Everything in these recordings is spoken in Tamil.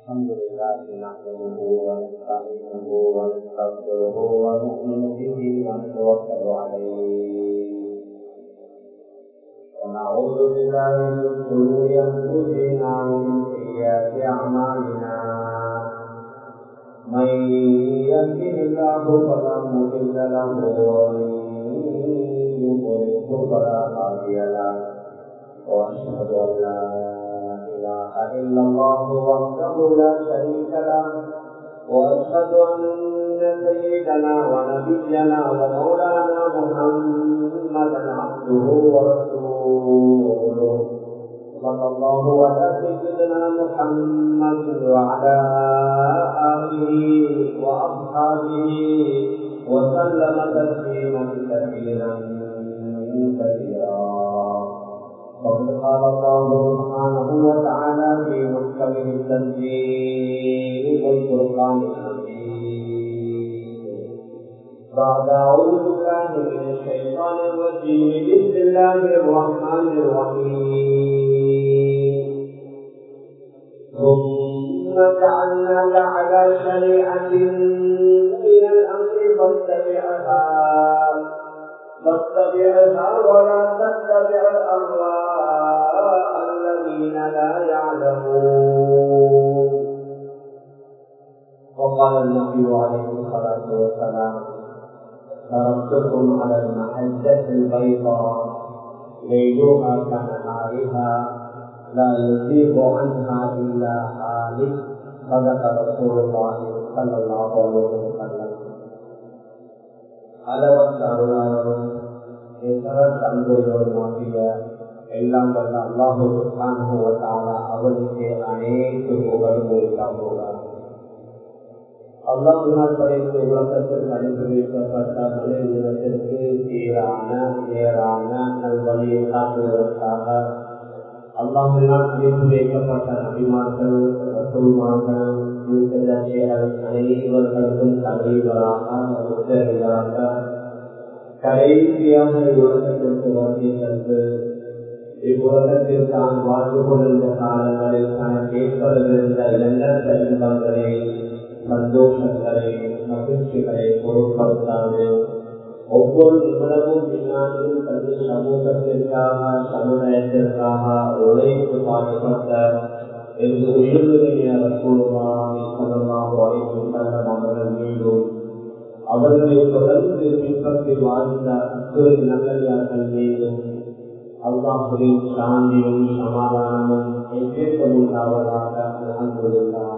الحمد لله نحمده ونستعينه ونستغفره ونؤمن به ونتوكل عليه ونعوذ بالله من شرور انفسنا ومن سيئات اعمالنا من يهده الله فلا مضل له ومن يضلله فلا هادي له واشهد ان لا اله الا الله وحده لا شريك له واشهد ان سيدنا ونبينا ومولانا محمدا عبده ورسوله صلى الله على سيدنا محمد وعلى اله واصحابه وسلم تسليما كثيرا كثيرا وقد قال الله سبحانه وتعالى في محكمه التنزيل والفرقان الحميد بعد أعوذ بالله من الشيطان الرجيم بسم الله الرحمن الرحيم ثم جعلناك على شريعة من الأمر فاتبعها فاتبعها ولا تتبع الأهواء الذين لا يعلمون وقال النبي عليه الصلاة والسلام تركتكم على المحجة البيضاء ليلها كنهارها لا يزيغ عنها إلا حالك صدق رسول الله صلى الله عليه وسلم அளவற்ற அருளாளரும் நிகரற்ற அன்புள்ளவருமாகிய எல்லாம் வல்ல அல்லாஹுக்கான அவனுக்கு அனைத்து புகழும் உண்டாகுவார் அல்லாஹினால் படைத்து உலகத்தில் அனுப்பி வைக்கப்பட்ட மனித தினத்திற்கு சீரான நேரான நல்வழியை காட்டுவதற்காக அல்லாஹினால் அனுப்பி வைக்கப்பட்ட நபிமார்கள் ரசூல்மார்கள் அனைவர்களுக்கும் தலைவராக உத்தரவியாக கடைசியாக உலகத்திற்கு வருகை தந்து இவ்வுலகத்தில் தான் வாழ்ந்து கொண்டிருந்த காலங்களில் தனக்கு ஏற்படுகின்ற எண்ணற்ற இன்பங்களை சந்தோஷங்களை மகிழ்ச்சிகளை பொருட்படுத்தாது ஒவ்வொரு நிமிடமும் விஞ்ஞானியும் தனது சமூகத்திற்காக சமுதாயத்திற்காக உழைத்து பாடுபட்ட என்று உயர்வுடைய ரசூலுல்லாஹி ஸல்லல்லாஹு அலைஹி வஸல்லம் அவர்கள் மீதும் அவர்களை தொடர்ந்து பின்பற்றி வாழ்ந்த அத்துறை நல்லடியார்கள் மீதும் அல்லாஹுவின் சாந்தியும் சமாதானமும் என்றேற்பது உண்டாவதாக அல்ஹம்துலில்லாஹ்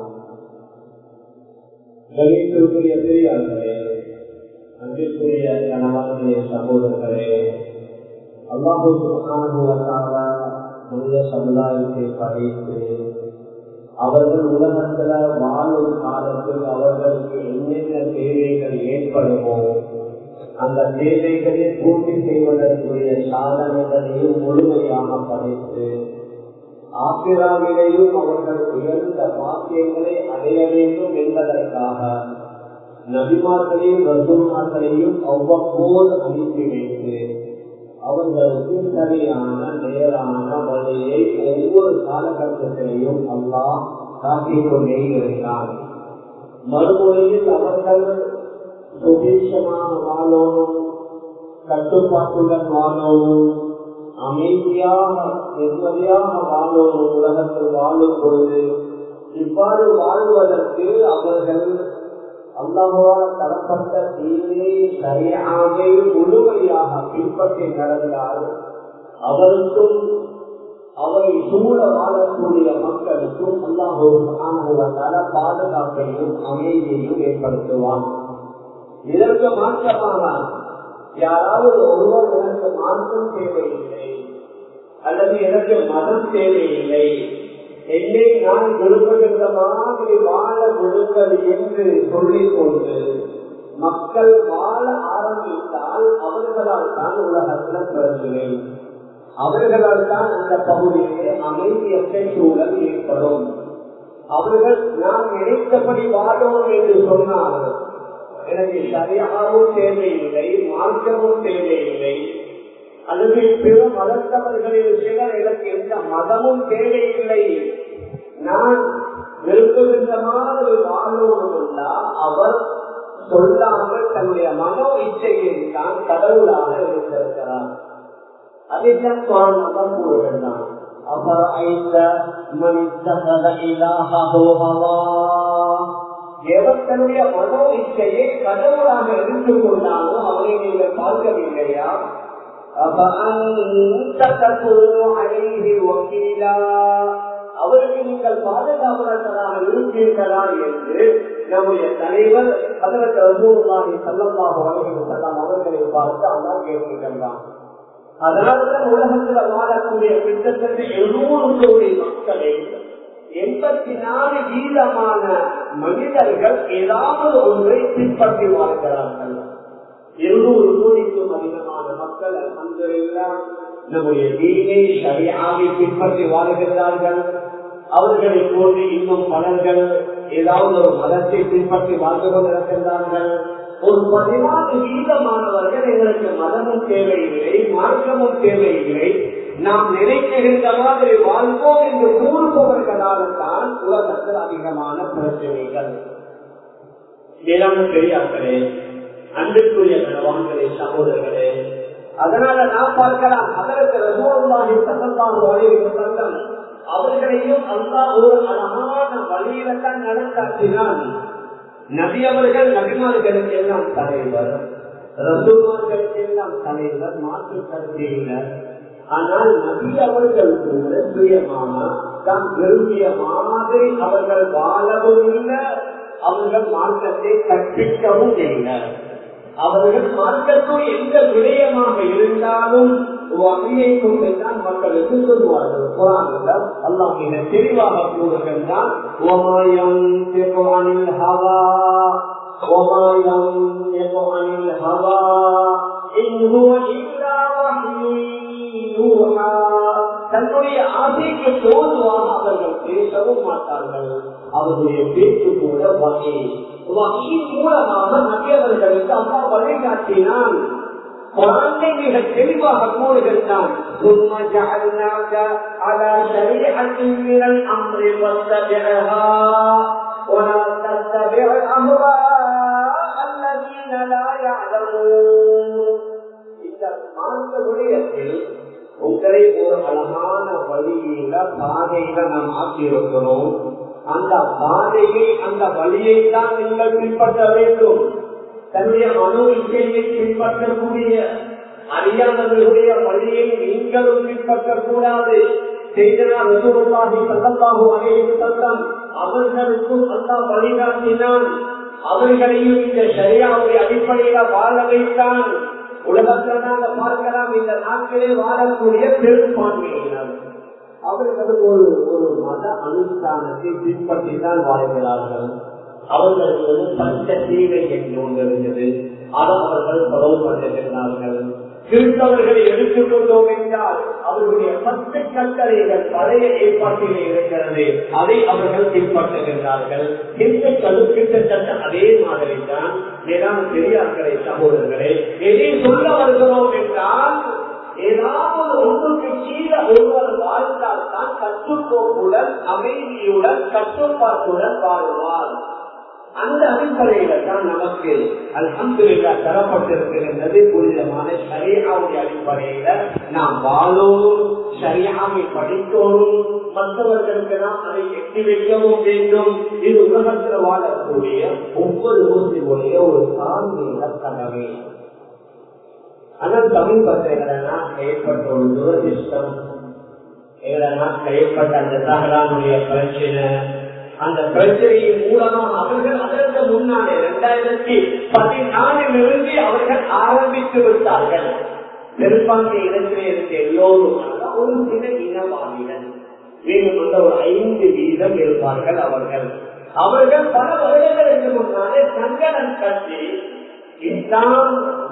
கணித்திற்குரிய பெரியார்களே அன்பிற்குரிய கணவர்களே சகோதரர்களே அல்லாஹு சுகானுவதாக மனித சமுதாயத்தை படைத்து அவர்கள் உலகத்துல வாழும் காலத்தில் அவர்களுக்கு என்னென்ன தேவைகள் ஏற்படுமோ அந்த தேவைகளை பூர்த்தி செய்வதற்குரிய சாதனைகளையும் முழுமையாக படைத்து ஆசிராவிலேயும் அவர்கள் உயர்ந்த பாக்கியங்களை அடைய வேண்டும் என்பதற்காக நபிமார்களையும் ரசூமார்களையும் அவ்வப்போது அனுப்பி வைத்து அவர்களுக்கு சரியான நேரான வழியை ஒவ்வொரு காலகட்டத்திலையும் அல்லாஹ் காட்டிக் கொண்டே இருக்கிறார் மறுமொழியில் அவர்கள் சுபீட்சமாக வாழணும் கட்டுப்பாட்டுடன் வாழணும் அமைதியாக நிம்மதியாக வாழணும் உலகத்தில் வாழும் பொழுது இவ்வாறு வாழ்வதற்கு அவர்கள் அல்லாஹால் தரப்பட்ட தீனை சரியாக முழுமையாக பின்பற்றி நடந்தால் அவருக்கும் அவரை சூழ வாழக்கூடிய மக்களுக்கும் அல்லாஹால பாதுகாப்பையும் அமைதியையும் ஏற்படுத்துவான் இதற்கு மாற்றமாக யாராவது ஒருவர் எனக்கு மாற்றம் தேவையில்லை அல்லது எனக்கு மதம் தேவையில்லை என்னை நான் விரும்புகின்ற மாதிரி வாழ விடுங்கள் என்று சொல்லிக் கொண்டு மக்கள் வாழ ஆரம்பித்தால் அவர்களால் தான் உலகத்தில் பிறகுவேன் அவர்களால் தான் அந்த பகுதியிலே அமைதியற்ற சூழல் ஏற்படும் அவர்கள் நான் நினைத்தபடி வாழணும் என்று சொன்னால் எனக்கு சரியாகவும் தேவையில்லை மாற்றமும் தேவையில்லை அல்லது பிற மதத்தவர்களில் சிலர் எனக்கு எந்த மதமும் தேவையில்லை நான் விரும்புகின்ற மாதிரி வாழ்வோடுண்டா அவர் சொல்லாமல் தன்னுடைய மனோ இச்சையை தான் கடவுளாக இருந்திருக்கிறார் அதைத்தான் சுவாமிதான் கூறுகின்றான் أفرأيت من اتخذ إلهه هواه எவர் தன்னுடைய மனோ இச்சையை கடவுளாக இருந்து கொண்டாலும் அவரை நீங்கள் பார்க்கவில்லையா அவருக்கு நீங்கள் பாதுகாவலர்களாக இருப்பீர்களா என்று நம்முடைய தலைவர் அதற்கு ரசூல்லாஹி சல்லல்லாஹு அலைஹி வஸல்லம் அவர்களை பார்த்து அல்லாஹ் கேட்கின்றான் அதனால்தான் உலகத்துல வாழக்கூடிய கிட்டத்தட்ட எழுநூறு கோடி மக்களே எண்பத்தி நாலு வீதமான மனிதர்கள் ஏதாவது ஒன்றை பின்பற்றி வாழ்கிறார்கள் இருநூறு கோடிக்கும் அதிகமான மக்கள் அல்ஹம்துலில்லாஹ் நம்முடைய தீனை சரியாவை பின்பற்றி வாழ்கிறார்கள் அவர்களை போன்று இன்னும் பலர்கள் ஏதாவது ஒரு மதத்தை பின்பற்றி வாழ்ந்து கொண்டிருக்கின்றார்கள் ஒரு பதினாறு வீதமானவர்கள் எங்களுக்கு மதமும் தேவையில்லை மார்க்கமும் தேவையில்லை நாம் நினைக்கின்ற மாதிரி வாழ்வோம் என்று கூறுபவர்களால்தான் உலகத்தில் அதிகமான பிரச்சனைகள் வேளாண் பெரியார்களே அன்புக்குரிய கணவான்களே சகோதரர்களே அதனால நாம் பார்க்கலாம் அதற்கு ரசோல்லாஹி சதல்லாஹு அலைஹி வஸல்லம் அவர்களையும் அல்லாஹ் ஒரு அழகான வழியில தான் நடத்தாற்றினான் நபி அவர்கள் நபிமார்களுக்கு எல்லாம் தலைவர் ரசூமார்களுக்கு எல்லாம் தலைவர் மாற்று கருத்து இல்லை ஆனால் நபி அவர்கள் கூட சுயமாக தாம் விரும்பிய மாதிரி அவர்கள் வாழவும் இல்லை அவர்கள் மார்க்கத்தை கற்பிக்கவும் இல்லை அவர்கள் மார்க்கத்தும் எந்த விடயமாக இருந்தாலும் வகையை கொண்டுதான் மக்களுக்கு சொல்வார்கள் குரானில் அல்லாஹ் மிக தெளிவாக கூறுகின்றான் ஓமாயம் அனில் ஹவா ஓமாயம் அனில் ஹவா தன்னுடைய ஆசைக்கு தோதுவாக அவர்கள் பேசவும் மாட்டார்கள் அவருடைய பேச்சு கூட வகை வகையின் மூலமாக நபியவர்களுக்கு அப்பா வழிகாட்டினான் குழந்தை மிக தெளிவாக கூறுகின்றான் ثم جعلناك على شريعة من الأمر واتبعها ولا تتبع أهواء الذين لا يعلمون இந்த மார்க்க விடயத்தில் உங்களை ஒரு அழகான வழியில பாதையில நாம் ஆக்கியிருக்கிறோம் அந்த பாதையை அந்த வழியை தான் நீங்கள் பின்பற்ற வேண்டும் தன்னுடைய மனோ இச்சையை பின்பற்றக்கூடிய அறியாதவர்களுடைய வழியை நீங்களும் பின்பற்றக்கூடாது அவர்களுக்கும் அல்லா வழிகாட்டினான் அவர்களையும் இந்த சரியாவுடைய அடிப்படையில வாழ வைத்தான் உலகத்துல நாங்க பார்க்கலாம் இந்த நாட்களே வாழக்கூடிய பெரும்பான்மையினர் அவர்கள் ஒரு ஒரு மத அனுஷ்டானத்தை பின்பற்றி தான் வாழ்கிறார்கள் அவர்களுக்கு வந்து பஞ்ச தீவை என்று ஒன்று இருந்தது அதை அவர்கள் தொடர்பு பண்ணுகிறார்கள் கிறிஸ்தவர்களை எடுத்துக் கொண்டோம் என்றால் அவர்களுடைய பத்து கட்டளைகள் பழைய ஏற்பாட்டிலே இருக்கிறது அதை அவர்கள் பின்பற்றுகின்றார்கள் இந்துக்கள் கிட்டத்தட்ட அதே மாதிரி தான் மேலான பெரியார்களை சகோதரர்களே எதை சொல்ல வருகிறோம் என்றால் ஏதாவது ஒன்றுக்கு கீழே ஒருவர் வாழ்ந்தால் தான் கட்டுக்கோப்புடன் அமைதியுடன் கட்டுப்பாட்டுடன் வாழ்வார் அந்த அடிப்படையில தான் நமக்கு அல்ஹம்துல்லா தரப்பட்டிருக்கின்றது புனிதமான சரியாவுடைய அடிப்படையில நாம் வாழோம் சரியாவை படிக்கணும் மற்றவர்களுக்கு நாம் அதை எட்டி வைக்கவும் வேண்டும் இது உலகத்தில் வாழக்கூடிய ஒவ்வொரு முஸ்லிமுடைய ஒரு தாழ்மையில கடமை ஆனால் சமீபத்தில் ஏற்பட்ட ஒரு துரதிஷ்டம் எங்களை நாட்டில் ஏற்பட்ட அந்த தகரானுடைய பிரச்சனை அந்த பிரச்சனையின் மூலமாக அவர்கள் அதற்கு முன்னாலே இரண்டாயிரத்தி பதினாலில் இருந்து அவர்கள் ஆரம்பித்து விட்டார்கள் பெரும்பான்மை இடத்திலே இருந்த எல்லோரும் ஒரு சில இனவாதிகள் மேலும் அந்த ஒரு ஐந்து வீதம் இருப்பார்கள் அவர்கள் அவர்கள் பல வருடங்களுக்கு முன்னாலே சங்கடம் கட்டி இஸ்லாம்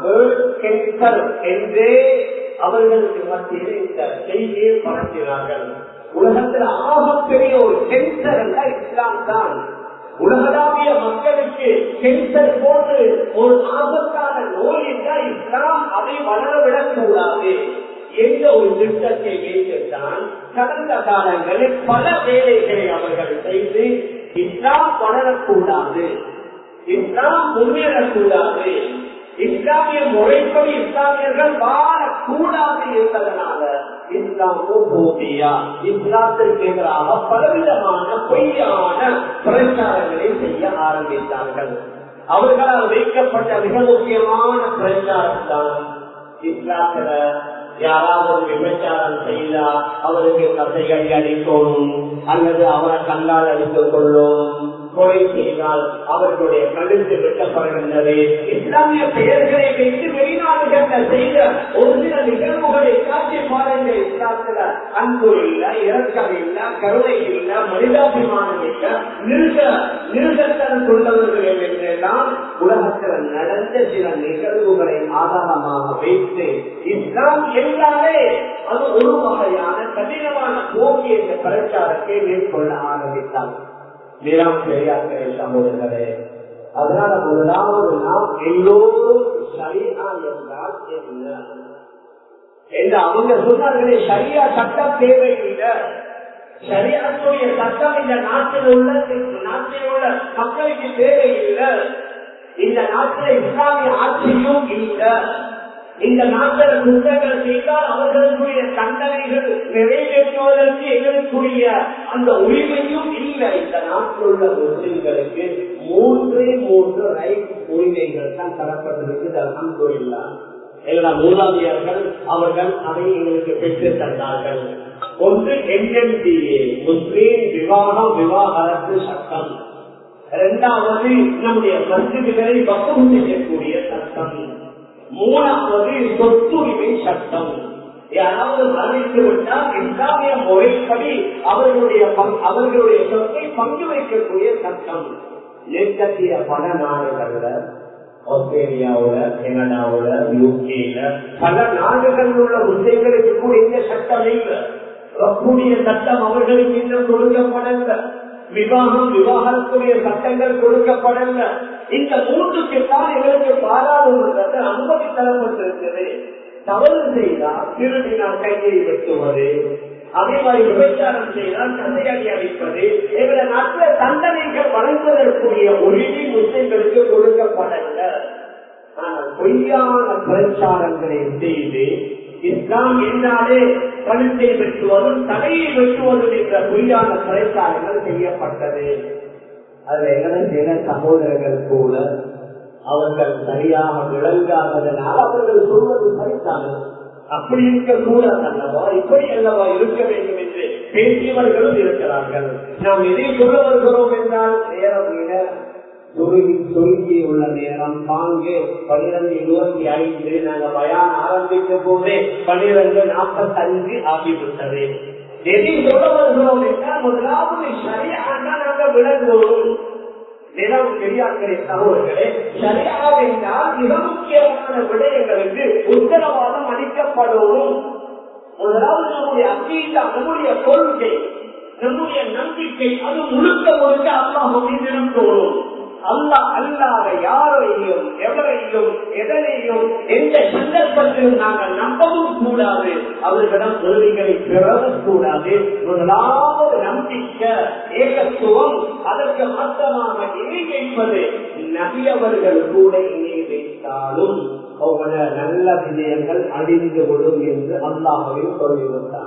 என்றே அவர்களுக்கு மத்தியில் இந்த செய்தியை பரப்பினார்கள் உலகத்தில் ஆகப்பெரிய ஒரு கேன்சர் அல்ல இஸ்லாம் தான் உலகளாவிய மக்களுக்கு கேன்சர் போன்று ஒரு ஆபத்தான நோய் என்றால் இஸ்லாம் அதை வளரவிடக் கூடாது என்ற ஒரு திட்டத்தை வைத்துத்தான் கடந்த காலங்களில் பல வேலைகளை அவர்கள் செய்து இஸ்லாம் வளரக்கூடாது இஸ்லாம் முன்னேறக்கூடாது இஸ்லாமிய முறைப்படி இஸ்லாமியர்கள் வாழக்கூடாது என்பதனால இஸ்லாமோபியா இஸ்லாத்திற்கு எதிராக பலவிதமான பொய்யான பிரச்சாரங்களை செய்ய ஆரம்பித்தார்கள் அவர்களால் வைக்கப்பட்ட மிக முக்கியமான பிரச்சாரம் தான் இஸ்லாத்துல யாராவது விபச்சாரம் செய்தா அவருக்கு கசைகள் அடிக்கணும் அல்லது அவரை கண்ணால் அடித்துக் கொள்ளும் கொலை செய்தால் அவர்களுடைய கழுத்து வெட்டப்படுகின்றது இஸ்லாமிய பெயர்களை வைத்து வெளிநாடுகள் செய்த ஒரு சில நிகழ்வுகளை காட்சி பாருங்க இஸ்லாத்துல அன்பு இல்ல இறக்கம் இல்ல கருணை இல்ல மனிதாபிமானம் இல்ல நிறுத்த நிறுத்தத்தனம் கொண்டவர்கள் என்றெல்லாம் உலகத்தில் நடந்த சில நிகழ்வுகளை ஆதாரமாக வைத்து இஸ்லாம் என்றாலே அது ஒரு வகையான கடினமான போக்கி என்ற பிரச்சாரத்தை மேற்கொள்ள ஆரம்பித்தார் வீராம் பெரியார்களே சகோதரர்களே அதனால முதலாவது நாம் எல்லோரும் சரியா என்றால் என்ன என்று அவங்க சொன்னார்களே சரியா சட்டம் தேவையில்லை சரியாத்துடைய சட்டம் இந்த நாட்டில் உள்ள நாட்டில் உள்ள மக்களுக்கு தேவையில்லை இந்த நாட்டில் இஸ்லாமிய ஆட்சியும் இல்லை இந்த நாட்டில் குற்றங்கள் செய்தால் அவர்களுக்குரிய தண்டனைகள் நிறைவேற்றுவதற்கு எங்களுக்குரிய அந்த உரிமையும் இல்லை இந்த நாட்டில் உள்ள முஸ்லிம்களுக்கு மூன்றே மூன்று ரைட் உரிமைகள் தான் தரப்பட்டிருக்கு அல்ஹம்துலில்லாஹ் எல்லா மூலாதியர்கள் அவர்கள் அதை எங்களுக்கு பெற்று தந்தார்கள் ஒன்று என்எம்டிஏ முஸ்லீம் விவாகம் விவாகரத்து சட்டம் இரண்டாவது நம்முடைய மசிதிகளை வசம் செய்யக்கூடிய சட்டம் மூணாவது சொத்துரிமை சட்டம் யாராவது மரணித்து விட்டால் இஸ்லாமிய முறைப்படி அவர்களுடைய அவர்களுடைய சொத்தை பங்கு வைக்கக்கூடிய சட்டம் மேற்கத்திய பல நாடுகள்ல ஆஸ்திரேலியாவுல கனடாவுல யூகேல பல நாடுகளில் உள்ள முஸ்லிம்களுக்கு கூட இந்த சட்டம் இல்லை கூடிய சட்டம் அவர்களுக்கு இன்னும் கொடுக்கப்படல விவாகம் விவாகத்துடைய சட்டங்கள் கொடுக்கப்படல இந்த மூன்றுக்கு தான் எங்களுக்கு பாராளுமன்றத்தை அனுமதி தரப்பட்டிருக்கிறது தவறு செய்தால் திருடினால் கையை வெட்டுவது அதே மாதிரி விபச்சாரம் செய்தால் தந்தையடி அளிப்பது எங்களை நாட்டில் தண்டனைகள் வழங்குவதற்குரிய உரிமை முஸ்லிம்களுக்கு கொடுக்கப்படல ஆனால் பொய்யான பிரச்சாரங்களை செய்து இஸ்லாம் என்றாலே கழுத்தை வெட்டுவதும் தலையை வெட்டுவதும் என்ற பொய்யான பிரச்சாரங்கள் செய்யப்பட்டது அதுல என்ன சில சகோதரர்கள் கூட அவர்கள் சரியாக விளங்காததனால் அவர்கள் சொல்வது சரிதான் அப்படி இருக்கக்கூடாது அல்லவா இப்படி அல்லவா இருக்க வேண்டும் என்று பேசியவர்களும் இருக்கிறார்கள் நாம் எதை சொல்ல வருகிறோம் என்றால் நேரம் சுருங்கி சுருங்கி உள்ள நேரம் பாங்கு பன்னிரண்டு இருபத்தி ஐந்து நாங்க பயான் ஆரம்பிக்க போதே பன்னிரண்டு நாற்பத்தி அஞ்சு ஆகிவிட்டது எதை சொல்ல வருகிறோம் என்றால் முதலாவது சரியாக நாங்க விளங்குவோம் நிலம் பெரியார்களே சகோதரர்களே சரியாக என்றால் மிக முக்கியமான விடயங்களுக்கு உத்தரவாதம் அளிக்கப்படவும் முதலாவது நம்முடைய அக்கீதா நம்முடைய கொள்கை நம்முடைய நம்பிக்கை அது முழுக்க முழுக்க அல்லாஹ் நிறுத்தோடும் அல்லா அல்லாத யாரையும் எவரையும் எதனையும் எந்த சந்தர்ப்பத்திலும் நாங்கள் நம்பவும் கூடாது அவர்களிடம் உதவிகளை பெறவும் கூடாது முதலாவது நம்பிக்கை ஏகத்துவம் அதற்கு மாற்றமாக இணை வைப்பது நபியவர்கள் கூட இணை வைத்தாலும் அவங்கள நல்ல விஜயங்கள் அழிந்து விடும் என்று அல்லாஹையும் சொல்லிவிட்டார்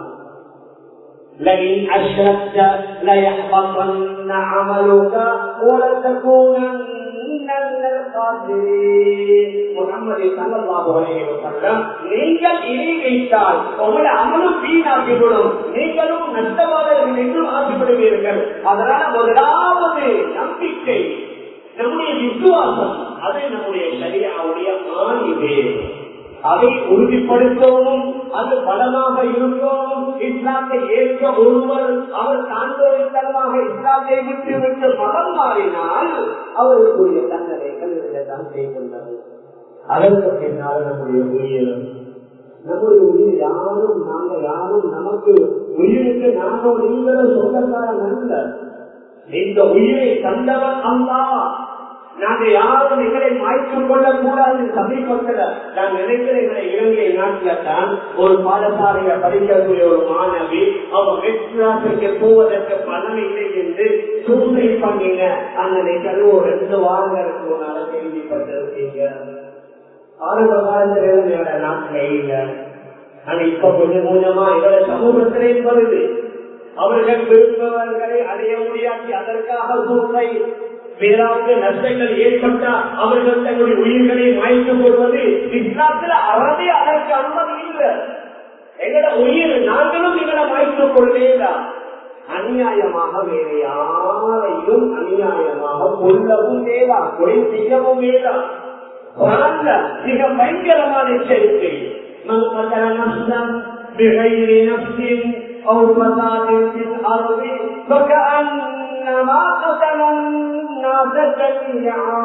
لئن أشركت ليحبطن عملك ولتكونن من الخاسرين محمد صلى الله عليه وسلم நீங்கள் இணை வைத்தால் உங்களை அமலும் வீணாகிவிடும் நீங்களும் நஷ்டவாதர்கள் என்றும் ஆசைப்படுவீர்கள் அதனால முதலாவது நம்பிக்கை நம்முடைய விசுவாசம் அது நம்முடைய சரியாவுடைய மாநிலே அதை உறுதிப்படுத்தவும் அது பலமாக இருக்கவும் இஸ்லாத்தை ஏற்க ஒருவர் அவர் தாண்டோரித்தனமாக இஸ்லாத்தை விட்டு விட்டு மதம் மாறினால் அவருக்குரிய தண்டனைகள் தான் செய்கின்றது அதற்கு பின்னால் நம்முடைய உயிர் நம்முடைய உயிர் யாரும் நாங்கள் யாரும் நமக்கு உயிருக்கு நாங்கள் நீங்களும் சொந்தக்காரன் அல்ல இந்த உயிரை தந்தவன் அல்லா நாங்க யாரும் எங்களை மாய்த்துக் கொள்ளக் கூடாது சமீபத்தில் நான் நினைக்கிற எங்களை இலங்கை நாட்டில தான் ஒரு பாடசாலையை படிக்கக்கூடிய ஒரு மாணவி அவன் மெட்ராஸுக்கு போவதற்கு பணம் இல்லை என்று சூழ்நிலை பண்ணின அந்த நிகழ்வு ஒரு ரெண்டு வாரங்களுக்கு முன்னால கேள்விப்பட்டிருக்கீங்க ஆரம்ப காலத்துல எங்களோட நாட்டில இல்ல ஆனா இப்ப கொஞ்சம் கொஞ்சமா எங்களோட சமூகத்திலே வருது அவர்கள் விரும்பவர்களை அடைய முடியாது அதற்காக சூழ்நிலை வேறாவது நஷ்டங்கள் ஏற்பட்டா அவர்கள் தங்களுடைய உயிர்களை மாய்த்துக் கொள்வது இஸ்லாத்துல அறவே அதற்கு அனுமதி இல்லை எங்கட உயிர் நாங்களும் எங்களை மாய்த்துக் கொள்ளேதான் அநியாயமாக வேற யாரையும் அநியாயமாக கொல்லவும் வேதா கொலை செய்யவும் வேதா மிக பயங்கரமான எச்சரிக்கை من قتل نفسا بغير نفس او فساد في الارض فكانما قتل الناس جميعا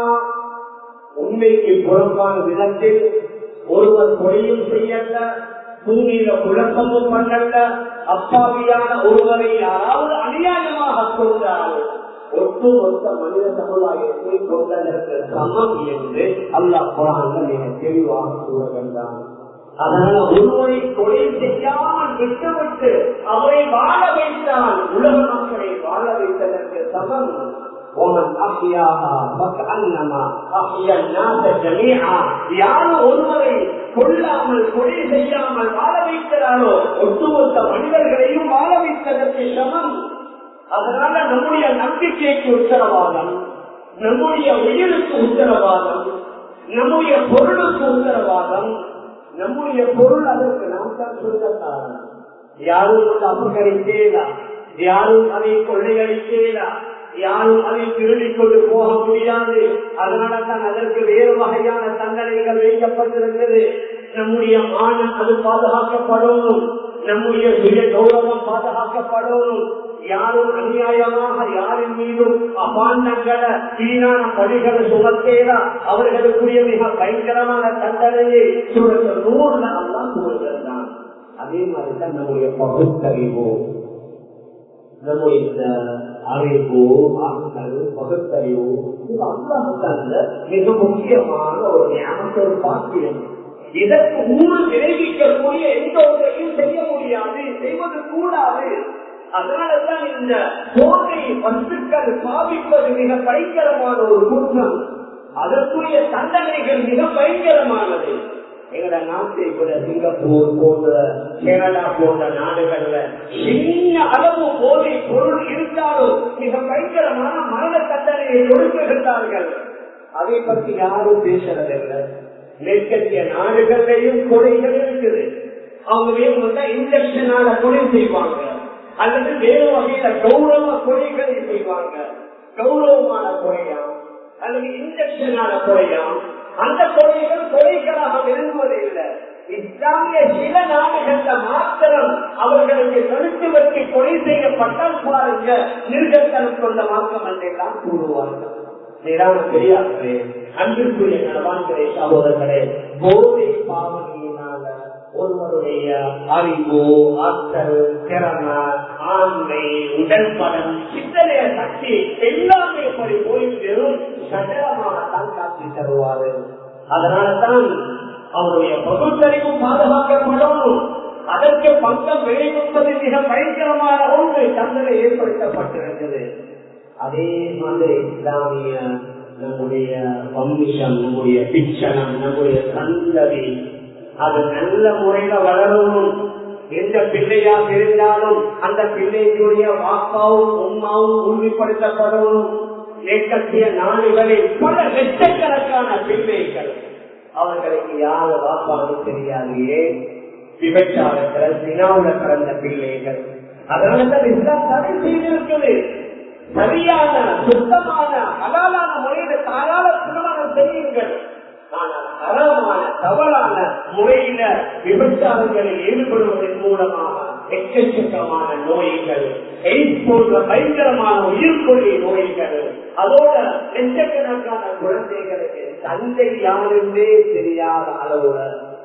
உண்மைக்கு புறம்பான விதத்தில் ஒருவர் கொலையும் செய்யல பூமியில குழப்பமும் பண்ணல அப்பாவியான ஒருவரை யாராவது அநியாயமாக கொண்டால் ஒட்டுமொத்த மனித சமுதாயத்தை கொண்டதற்கு சமம் என்று அல்லாஹ் குரான்ல மிக தெளிவாக கூறுகின்றான் அதனால ஒருவரை கொலை செய்யாமல் விட்டுவிட்டு அவரை வாழ வைத்தால் உலக மக்களை வாழ வைத்ததற்கு சமம் ومن أحياها فكأنما أحيا الناس جميعا யாரும் ஒருவரை கொல்லாமல் கொலை செய்யாமல் வாழ வைக்கிறாரோ ஒட்டுமொத்த மனிதர்களையும் வாழ வைத்ததற்கு சமம் அதனால நம்முடைய நம்பிக்கைக்கு உத்தரவாதம் நம்முடைய உயிருக்கு உத்தரவாதம் நம்முடைய பொருளுக்கு உத்தரவாதம் நம்முடைய பொருள் அதற்கு நாம் தான் சொந்தக்காரன் யாரும் அபகரிக்கேலா யாரும் அதை கொள்ளையடிக்கேலா யாரும் அதை திருடிக் கொண்டு போக முடியாது அதனால தான் அதற்கு வேறு வகையான தண்டனைகள் வைக்கப்பட்டிருக்கிறது நம்முடைய மானம் அது பாதுகாக்கப்படணும் நம்முடைய சுய கௌரவம் பாதுகாக்கப்படணும் யாரும் அநியாயமாக யாரின் மீதும் அபாண்டங்களை வீணான படிகளை சுமத்தேதா அவர்களுக்குரிய மிக பயங்கரமான தண்டனையை சூழல் நூறுல எல்லாம் கூறுகிறான் அதே மாதிரிதான் நம்முடைய பகுத்தறிவு நம்முடைய அறிவு ஆற்றல் பகுத்தறிவு இது அல்லாஹ் மிக முக்கியமான ஒரு ஞாபக ஒரு பாக்கியம் இதற்கு ஊழல் விளைவிக்கக்கூடிய எந்த ஒன்றையும் செய்ய முடியாது செய்வது கூடாது அதனாலதான் இந்த போதை வஸ்துக்கள் பாவிப்பது மிக பயங்கரமான ஒரு குற்றம் அதற்குரிய தண்டனைகள் மிக பயங்கரமானது எங்கட நாட்டை கூட சிங்கப்பூர் போன்ற கேரளா போன்ற நாடுகள்ல சின்ன அளவு போதை பொருள் இருந்தாலும் மிக பயங்கரமான மரண தண்டனையை கொடுக்கின்றார்கள் அதை பற்றி யாரும் பேசுறதில்லை மேற்கத்திய நாடுகள்லையும் கொலைகள் இருக்குது அவங்க வேணும்னா இன்ஜெக்ஷனால கொலை செய்வாங்க அல்லது வேறு வகையில கௌரவ கொலைகளை செய்வாங்க கௌரவமான கொலையாம் அல்லது இன்ஜெக்ஷனால கொலையாம் அந்த கொலைகள் கொலைகளாக விரும்புவதில்லை இஸ்லாமிய சில நாடுகள்ல மாத்திரம் அவர்களுக்கு கழுத்து வச்சு கொலை செய்யப்பட்டால் பாருங்க நிர்கத்தனம் கொண்ட மார்க்கம் என்றெல்லாம் கூறுவார்கள் பெரியார்களே அன்பிற்குரிய நலவான்களே சகோதரர்களே போதை பாவனையினால ஒருவருடைய அறிவு ஆற்றல் திறமை ஆண்மை உடல் பலம் சிந்தனைய சக்தி எல்லாமே படி போய் வெறும் சடலமாக தான் காட்சி தருவாரு அதனால்தான் அவருடைய பகுத்தறிவும் பாதுகாக்கப்படணும் அதற்கு பங்கம் விளைவிப்பது மிக பயங்கரமான ஒன்று தண்டனை ஏற்படுத்தப்பட்டிருக்கிறது அதே மாதிரி இஸ்லாமிய நம்முடைய வம்சம் நம்முடைய பிச்சனம் நம்முடைய சந்ததி அது நல்ல முறையில வளரணும் எந்த பிள்ளையாக இருந்தாலும் அந்த பிள்ளைகளுடைய வாக்காவும் உண்மாவும் உறுதிப்படுத்தப்படணும் ஏற்கத்திய நாடுகளில் பல லட்சக்கணக்கான பிள்ளைகள் அவர்களுக்கு யாரு வாப்பான்னு தெரியாது ஏன் விபச்சாரத்தில் தினாவுல பிறந்த பிள்ளைகள் அதனாலதான் இஸ்லாம் தடை செய்திருக்குது சரியான சுத்தமான அலாலான முறையில தாராள திருமணம் செய்யுங்கள் ஆனால் அறமான தவறான முறையில விபச்சாரங்களில் ஈடுபடுவதன் மூலமாக எக்கச்சக்கமான நோய்கள் எய்ட்ஸ் போன்ற பயங்கரமான உயிர்கொல்லி நோய்கள் அதோட லட்சக்கணக்கான குழந்தைகளுக்கு தந்தை யாருந்தே தெரியாத அளவுல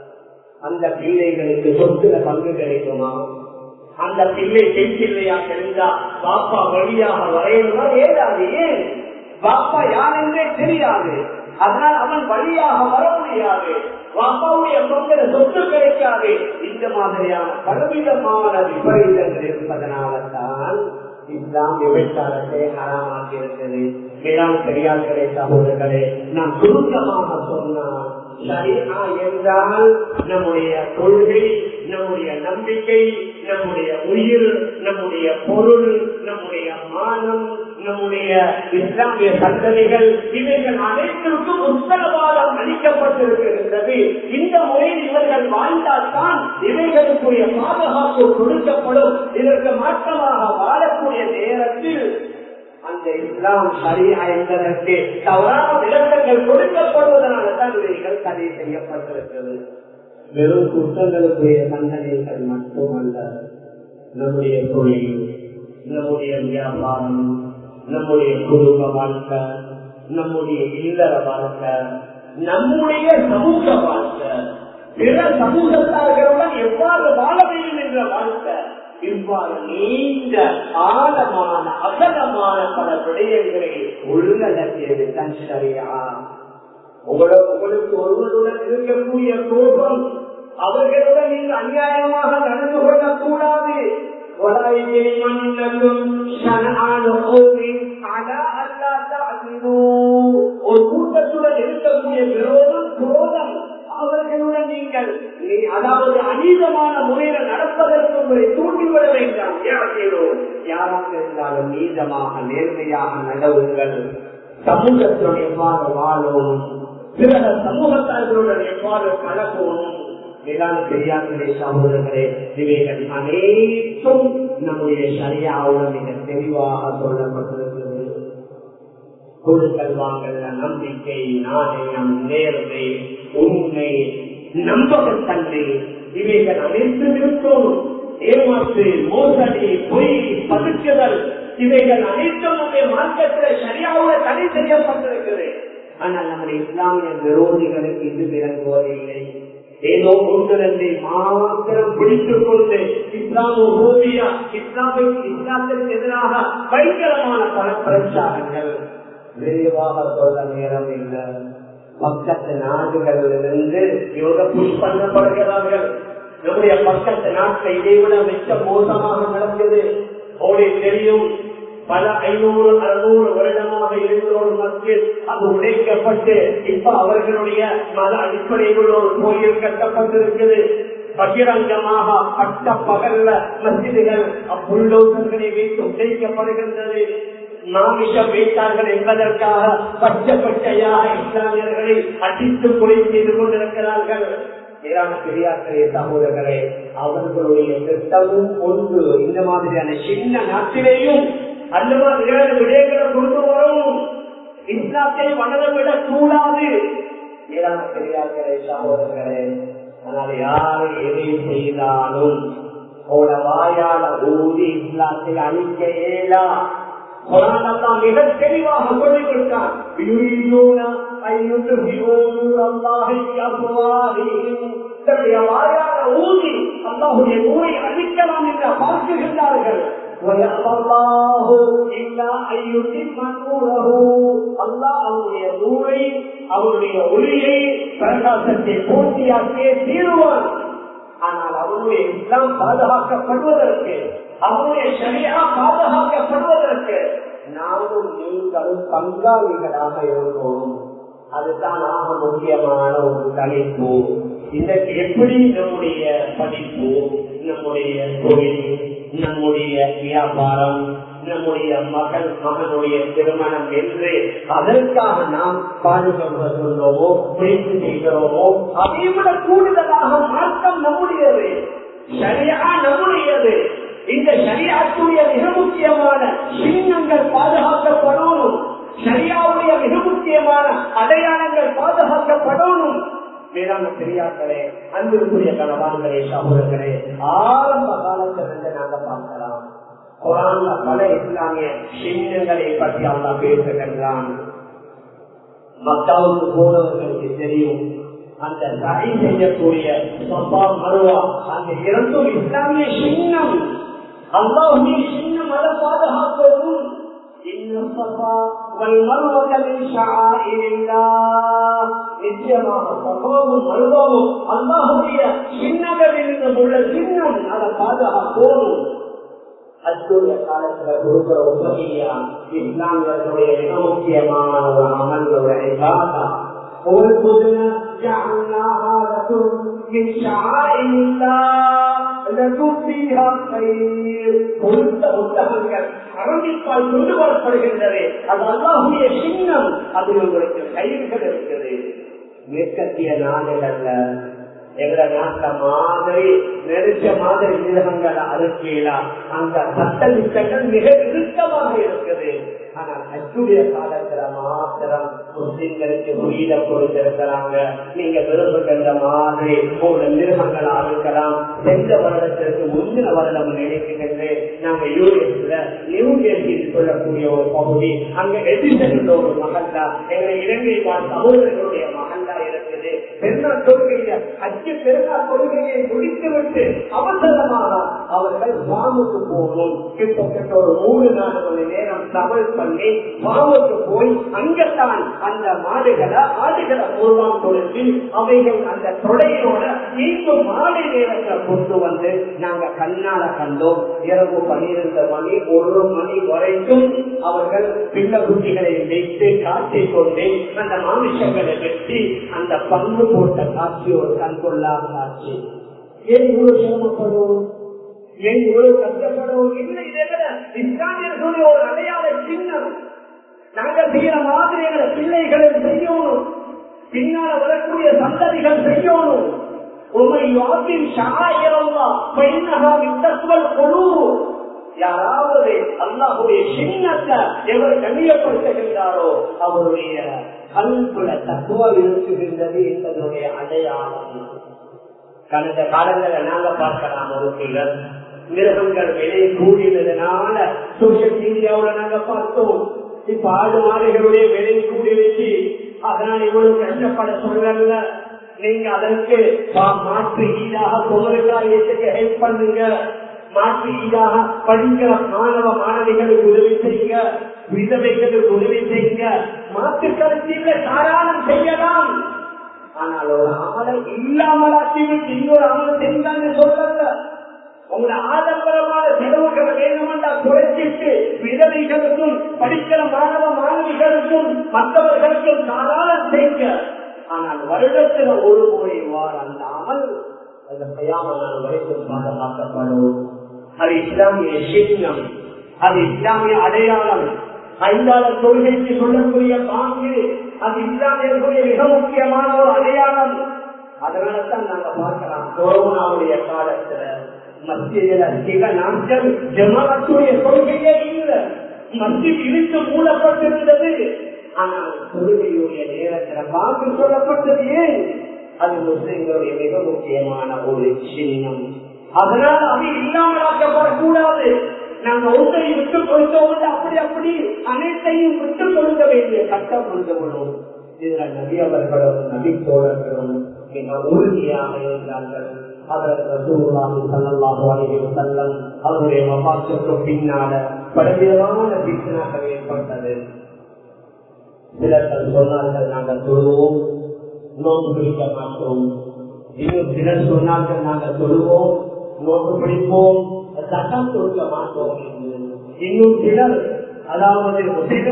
அந்த பிள்ளைகளுக்கு சொத்துல பங்கு கிடைக்குமா அந்த பிள்ளை பெண் பிள்ளையாக இருந்தா பாப்பா வழியாக வரையணுமா ஏதாது ஏன் பாப்பா யாருன்றே தெரியாது அதனால் அவன் வழியாக வர முடியாது பாப்பாவுடைய பங்கிற சொத்து கிடைக்காது இந்த மாதிரியான பலவிதமான விபரீதங்கள் இருப்பதனால தான் இஸ்லாம் விபச்சாரத்தை ஹராமாக்கி இருக்கிறது வேளாண் பெரியார்களே சகோதரர்களே நாம் சுருக்கமாக சொன்னால் ஷரியா என்றால் நம்முடைய கொள்கை நம்முடைய நம்பிக்கை நம்முடைய உயிர் நம்முடைய பொருள் நம்முடைய மானம் நம்முடைய இஸ்லாமிய சந்ததிகள் இவைகள் அனைத்திற்கும் உத்தரவாதம் அளிக்கப்பட்டிருக்கின்றது இந்த முறையில் இவர்கள் வாழ்ந்தால்தான் இவைகளுக்குரிய பாதுகாப்பு கொடுக்கப்படும் இதற்கு மாற்றமாக வாழக்கூடிய நேரத்தில் அந்த இஸ்லாம் சரியா என்பதற்கு தவறான விளக்கங்கள் கொடுக்கப்படுவதனால தான் இவைகள் தடை செய்யப்பட்டிருக்கிறது வெறும் குற்றங்களுக்குரிய தண்டனைகள் மட்டுமல்ல நம்முடைய தொழில் நம்முடைய வியாபாரம் நம்முடைய குடும்ப வாழ்க்கை நம்முடைய இல்லற வாழ்க்கை நம்முடைய சமூக வாழ்க்கை பிற சமூகத்தார்களுடன் எவ்வாறு வாழ வேண்டும் என்ற வாழ்க்கை இவ்வாறு நீண்ட ஆழமான அகலமான பல விடயங்களை உள்ளடக்கியது தன் சரியா உங்களுக்கு உங்களுக்கு ஒருவருடன் இருக்கக்கூடிய கோபம் அவர்களுடன் நீங்கள் அநியாயமாக நடந்து கொள்ளக்கூடாது ولا يجرمنكم شنآن قوم على ألا تعدلوا ஒரு கூட்டத்துடன் இருக்கக்கூடிய விரோதம் குரோதம் அவர்களுடன் நீங்கள் நீ அதாவது அநீதமான முறையில நடப்பதற்கு உங்களை தூண்டிவிட வேண்டாம் யாராக இருந்தாலும் நீதமாக நேர்மையாக நடவுங்கள் சமூகத்துடன் எவ்வாறு வாழும் பிற சமூகத்தார்களுடன் எவ்வாறு கலப்போம் மேலான பெரியார்களே சகோதரர்களே இவைகள் அனைத்தும் நம்முடைய சரியாவுடன் மிக தெளிவாக சொல்லப்பட்டிருக்கிறது கொடுக்கல் வாங்கல் நம்பிக்கை நாணயம் நேர்மை உண்மை நம்பகத்தன்மை இவைகள் அனைத்தும் இருக்கும் ஏமாற்று மோசடி பொய் பதுக்குதல் இவைகள் அனைத்தும் நம்முடைய மார்க்கத்தில் சரியாக தடை செய்யப்பட்டிருக்கிறது ஆனால் நம்முடைய இஸ்லாமிய விரோதிகளுக்கு இது விளங்குவதில்லை ஏதோ ஒன்றிரண்டை மாத்திரம் பிடித்துக் கொண்டு இஸ்லாமோபியா இஸ்லாமை இஸ்லாத்திற்கு எதிராக பயங்கரமான பல பிரச்சாரங்கள் விரைவாக சொல்ல நேரம் இல்லை பக்கத்து நாடுகளிலிருந்து இவங்க புஷ் பண்ணப்படுகிறார்கள் நம்முடைய பக்கத்து நாட்டை இதைவிட மிக மோசமாக நடந்தது அவருடைய தெரியும் பல ஐநூறு அறுநூறு வருடமாக இருந்த ஒரு மஸ்ஜித் அது உடைக்கப்பட்டு இப்ப அவர்களுடைய மத அடிப்படையில் ஒரு கோயில் கட்டப்பட்டிருக்குது பகிரங்கமாக பட்ட பகல்ல மஸ்ஜிதுகள் அப்புள்ளோசர்களை வைத்து உடைக்கப்படுகின்றது மாமிஷம் வைத்தார்கள் என்பதற்காக பச்சை பச்சையாக இஸ்லாமியர்களை அடித்து கொலை செய்து கொண்டிருக்கிறார்கள் ஏராள பெரியார்களே சகோதரர்களே அவர்களுடைய திட்டமும் ஒன்று இந்த மாதிரியான சின்ன நாட்டிலேயும் அந்த மாதிரியான விடயங்களை கொண்டு வரும் இஸ்லாத்தை வளரவிடக் கூடாது ஏராள பெரியார்களே சகோதரர்களே ஆனால் யாரு எதை செய்தாலும் அவட வாயால ஊதி இஸ்லாத்தை அழிக்க இயலா மிக தெளிவாக சொல்லிக் கொடுத்தான் தன்னுடைய வாயால ஊதி அல்லாஹுடைய ஊரை அழிக்கலாம் என்று பார்க்குகின்றார்கள் அவருடைய ஊரை அவருடைய ஒளியை பிரகாசத்தை பூர்த்தியாக்கியே தீருவான் ஆனால் அவருடைய இஸ்லாம் பாதுகாக்கப்படுவதற்கு அவருடைய சரியா பாதுகாக்கப்படுவதற்கு நானும் நீங்களும் பங்காளிகளாக இருப்போம் அதுதான் ஆக முக்கியமான ஒரு தலைப்பு இன்றைக்கு எப்படி நம்முடைய படிப்பு நம்முடைய தொழில் நம்முடைய வியாபாரம் நம்முடைய மகள் மகனுடைய திருமணம் என்று அதற்காக நாம் பாடுபடுவதுள்ளோமோ முயற்சி செய்கிறோமோ அதை விட கூடுதலாக மாற்றம் நம்முடையது சரியா நம்முடையது இந்த சரியாக்குடைய மிக முக்கியமான சின்னங்கள் பாதுகாக்கப்படணும் சரியாவுடைய மிக முக்கியமான அடையாளங்கள் பாதுகாக்கப்படணும் மேலான பெரியார்களே அன்பிற்குரிய கணவான்களே சகோதரர்களே ஆரம்ப காலத்திலிருந்து நாங்க பார்க்கலாம் குரான்ல பல இஸ்லாமிய சின்னங்களை பற்றி அல்லா பேசுகின்றான் மக்காவுக்கு போனவர்களுக்கு தெரியும் அந்த தடை செய்யக்கூடிய சப்பா மருவா அந்த இரண்டும் இஸ்லாமிய சின்னம் அல்லாஹுடைய சின்னம் அதை பாதுகாக்கவும் நிச்சயமாக சபாவும் மருவாவும் அல்லாஹுடைய சின்னங்களில் உள்ள சின்னம் அதை பாதுகாப்போம் அச்சுடைய காலத்துல கொடுக்கிற உபதியா இஸ்லாமியர்களுடைய மிக முக்கியமான ஒரு அமல் ஒரு இபாதா والبدن جعلناها لكم من شعائر الله لكم فيها خير கொடுத்த புத்தகங்கள் அரங்கிப்பால் கொண்டு வரப்படுகின்றது அது அல்லாஹுடைய சின்னம் அது உங்களுக்கு கயிறுகள் இருக்குது மேற்கத்திய நாடுகள்ல எங்க நாட்ட மாதிரி நெருச்ச மாதிரி மிருகங்கள் அறுக்கலாம் அந்த சட்ட திட்டங்கள் மிக இறுக்கமாக இருக்குது ஆனால் அச்சுடைய காலத்துல மாத்திரம் முஸ்லிம்களுக்கு உயிரை கொடுத்திருக்கிறாங்க நீங்க விரும்புகின்ற மாதிரி ஒரு மிருகங்கள் அறுக்கலாம் சென்ற வருடத்திற்கு முந்தின வருடம் நினைக்கின்றேன் நாங்க யூஎஸ்ல நியூ டெல்லியில் சொல்லக்கூடிய ஒரு பகுதி அங்க எதிர்த்த ஒரு மகல்லா எங்க இலங்கை வாழ் சகோதரர்களுடைய மகல்லா இருக்குது பெருநாள் கொள்கையில அச்சு பெருநாள் கொள்கையை முடித்துவிட்டு அவசரமாக அவர்கள் வாமுக்கு போகணும் கிட்டத்தட்ட ஒரு மூணு நாலு மணி நேரம் தமிழ் பண்ணி வாமுக்கு போய் அங்கத்தான் அந்த மாடுகளை ஆடுகளை பூர்வம் கொடுத்து அவைகள் அந்த தொடையோட மீண்டும் மாலை நேரத்தை கொண்டு வந்து நாங்க கண்ணால கண்டோம் இரவு பன்னிரண்டு மணி ஒரு மணி வரைக்கும் அவர்கள் பிள்ள குட்டிகளை வைத்து காட்டிக் கொண்டு அந்த மாமிஷங்களை வெட்டி அந்த பங்கு போட்ட காட்சி ஒரு கண்கொள்ளாத காட்சி ஏன் இவ்வளவு சிரமப்படுவோம் ஏன் இவ்வளவு கஷ்டப்படுவோம் இல்லை இதை இஸ்லாமியர்களுடைய ஒரு அடையாள சின்னம் நாங்கள் செய்யற மாதிரி எங்களை பிள்ளைகளை செய்யணும் பின்னால வரக்கூடிய சந்ததிகள் செய்யணும் உண்மை யாத்தின் ஷாயிரல்லா பெண்ணகா வித்தஸ்வல் கொழு யாராவது அல்லாஹுடைய சின்னத்தை எவர் கண்ணியப்படுத்துகின்றாரோ அவருடைய கல்புல தத்துவ இருக்குகின்றது என்பதனுடைய அடையாளம் கடந்த காலங்களில் நாங்க பார்க்கலாம் ஒரு சிலர் மிருகங்கள் விலை கூடினதுனால சோசியல் மீடியாவுல நாங்க பார்த்தோம் இப்ப ஆடு மாடுகளுடைய விலை கூடி வச்சு அதனால் இவ்வளவு கஷ்டப்பட சொல்றாங்க நீங்க அதற்கு மாற்று ஈடாக குமரகாரியத்துக்கு ஹெல்ப் பண்ணுங்க மாற்று ஈடாக படிக்கிற மாணவ மாணவிகளுக்கு உதவி செய்யுங்க விதவைகளுக்கு உதவி செய்யுங்க மாற்று கருத்தில தாராளம் செய்யலாம் ஆனால் ஒரு ஆளை இல்லாமலாக்கிவிட்டு இன்னொரு ஆளை செஞ்சாங்க சொல்றாங்க உங்களை ஆடம்பரமான செலவுகளை வேண்டுமென்றா குறைச்சிட்டு விதவைகளுக்கும் படிக்கிற மாணவ மாணவிகளுக்கும் மற்றவர்களுக்கும் தாராளம் செய்ய ஆனால் வருடத்துல ஒரு முறை வார அந்த அமல் அந்த பயாமல் வரைக்கும் பாதுகாக்கப்படும் அது இஸ்லாமிய சின்னம் அது இஸ்லாமிய அடையாளம் ஐந்தாள கொள்கைக்கு சொல்லக்கூடிய பாங்கு அது இஸ்லாமியர்களுடைய மிக முக்கியமான ஒரு அடையாளம் அதனாலதான் நாங்க பார்க்கலாம் கொரோனாவுடைய காலத்துல மத்தியில அதிக நாட்கள் ஜமாத்துடைய கொள்கையே இல்லை மத்தியில் இழுத்து மூடப்பட்டிருந்தது ஆனால் கொள்கையுடைய நேரத்துல பாங்கு சொல்லப்பட்டது ஏன் அது முஸ்லிம்களுடைய மிக முக்கியமான ஒரு சின்னம் அதனால் அது இல்லாமலாக்கப்படக்கூடாது நாங்க ஒன்றை விட்டுக் கொடுத்தோம் அப்படி அப்படி அனைத்தையும் விட்டுக் கொடுக்க வேண்டிய கட்டம் வந்துள்ளோம் இதுல நபி அவர்களும் நபி தோழர்களும் மிக உறுதியாக இருந்தார்கள் அவருடைய மபாத்துக்கு பின்னால பலவிதமான பிச்சனாக்கள் ஏற்பட்டது சிலர்கள் சொன்னார்கள் நாங்கள் தொழுவோம் நோக்கு பிடிக்க மாட்டோம் இன்னும் சிலர் சொன்னார்கள் நாங்கள் தொழுவோம் நோக்கு பிடிப்போம் சட்டம் கொடுக்க மாட்டோம் என்று இன்னும் சிலர் அதாவது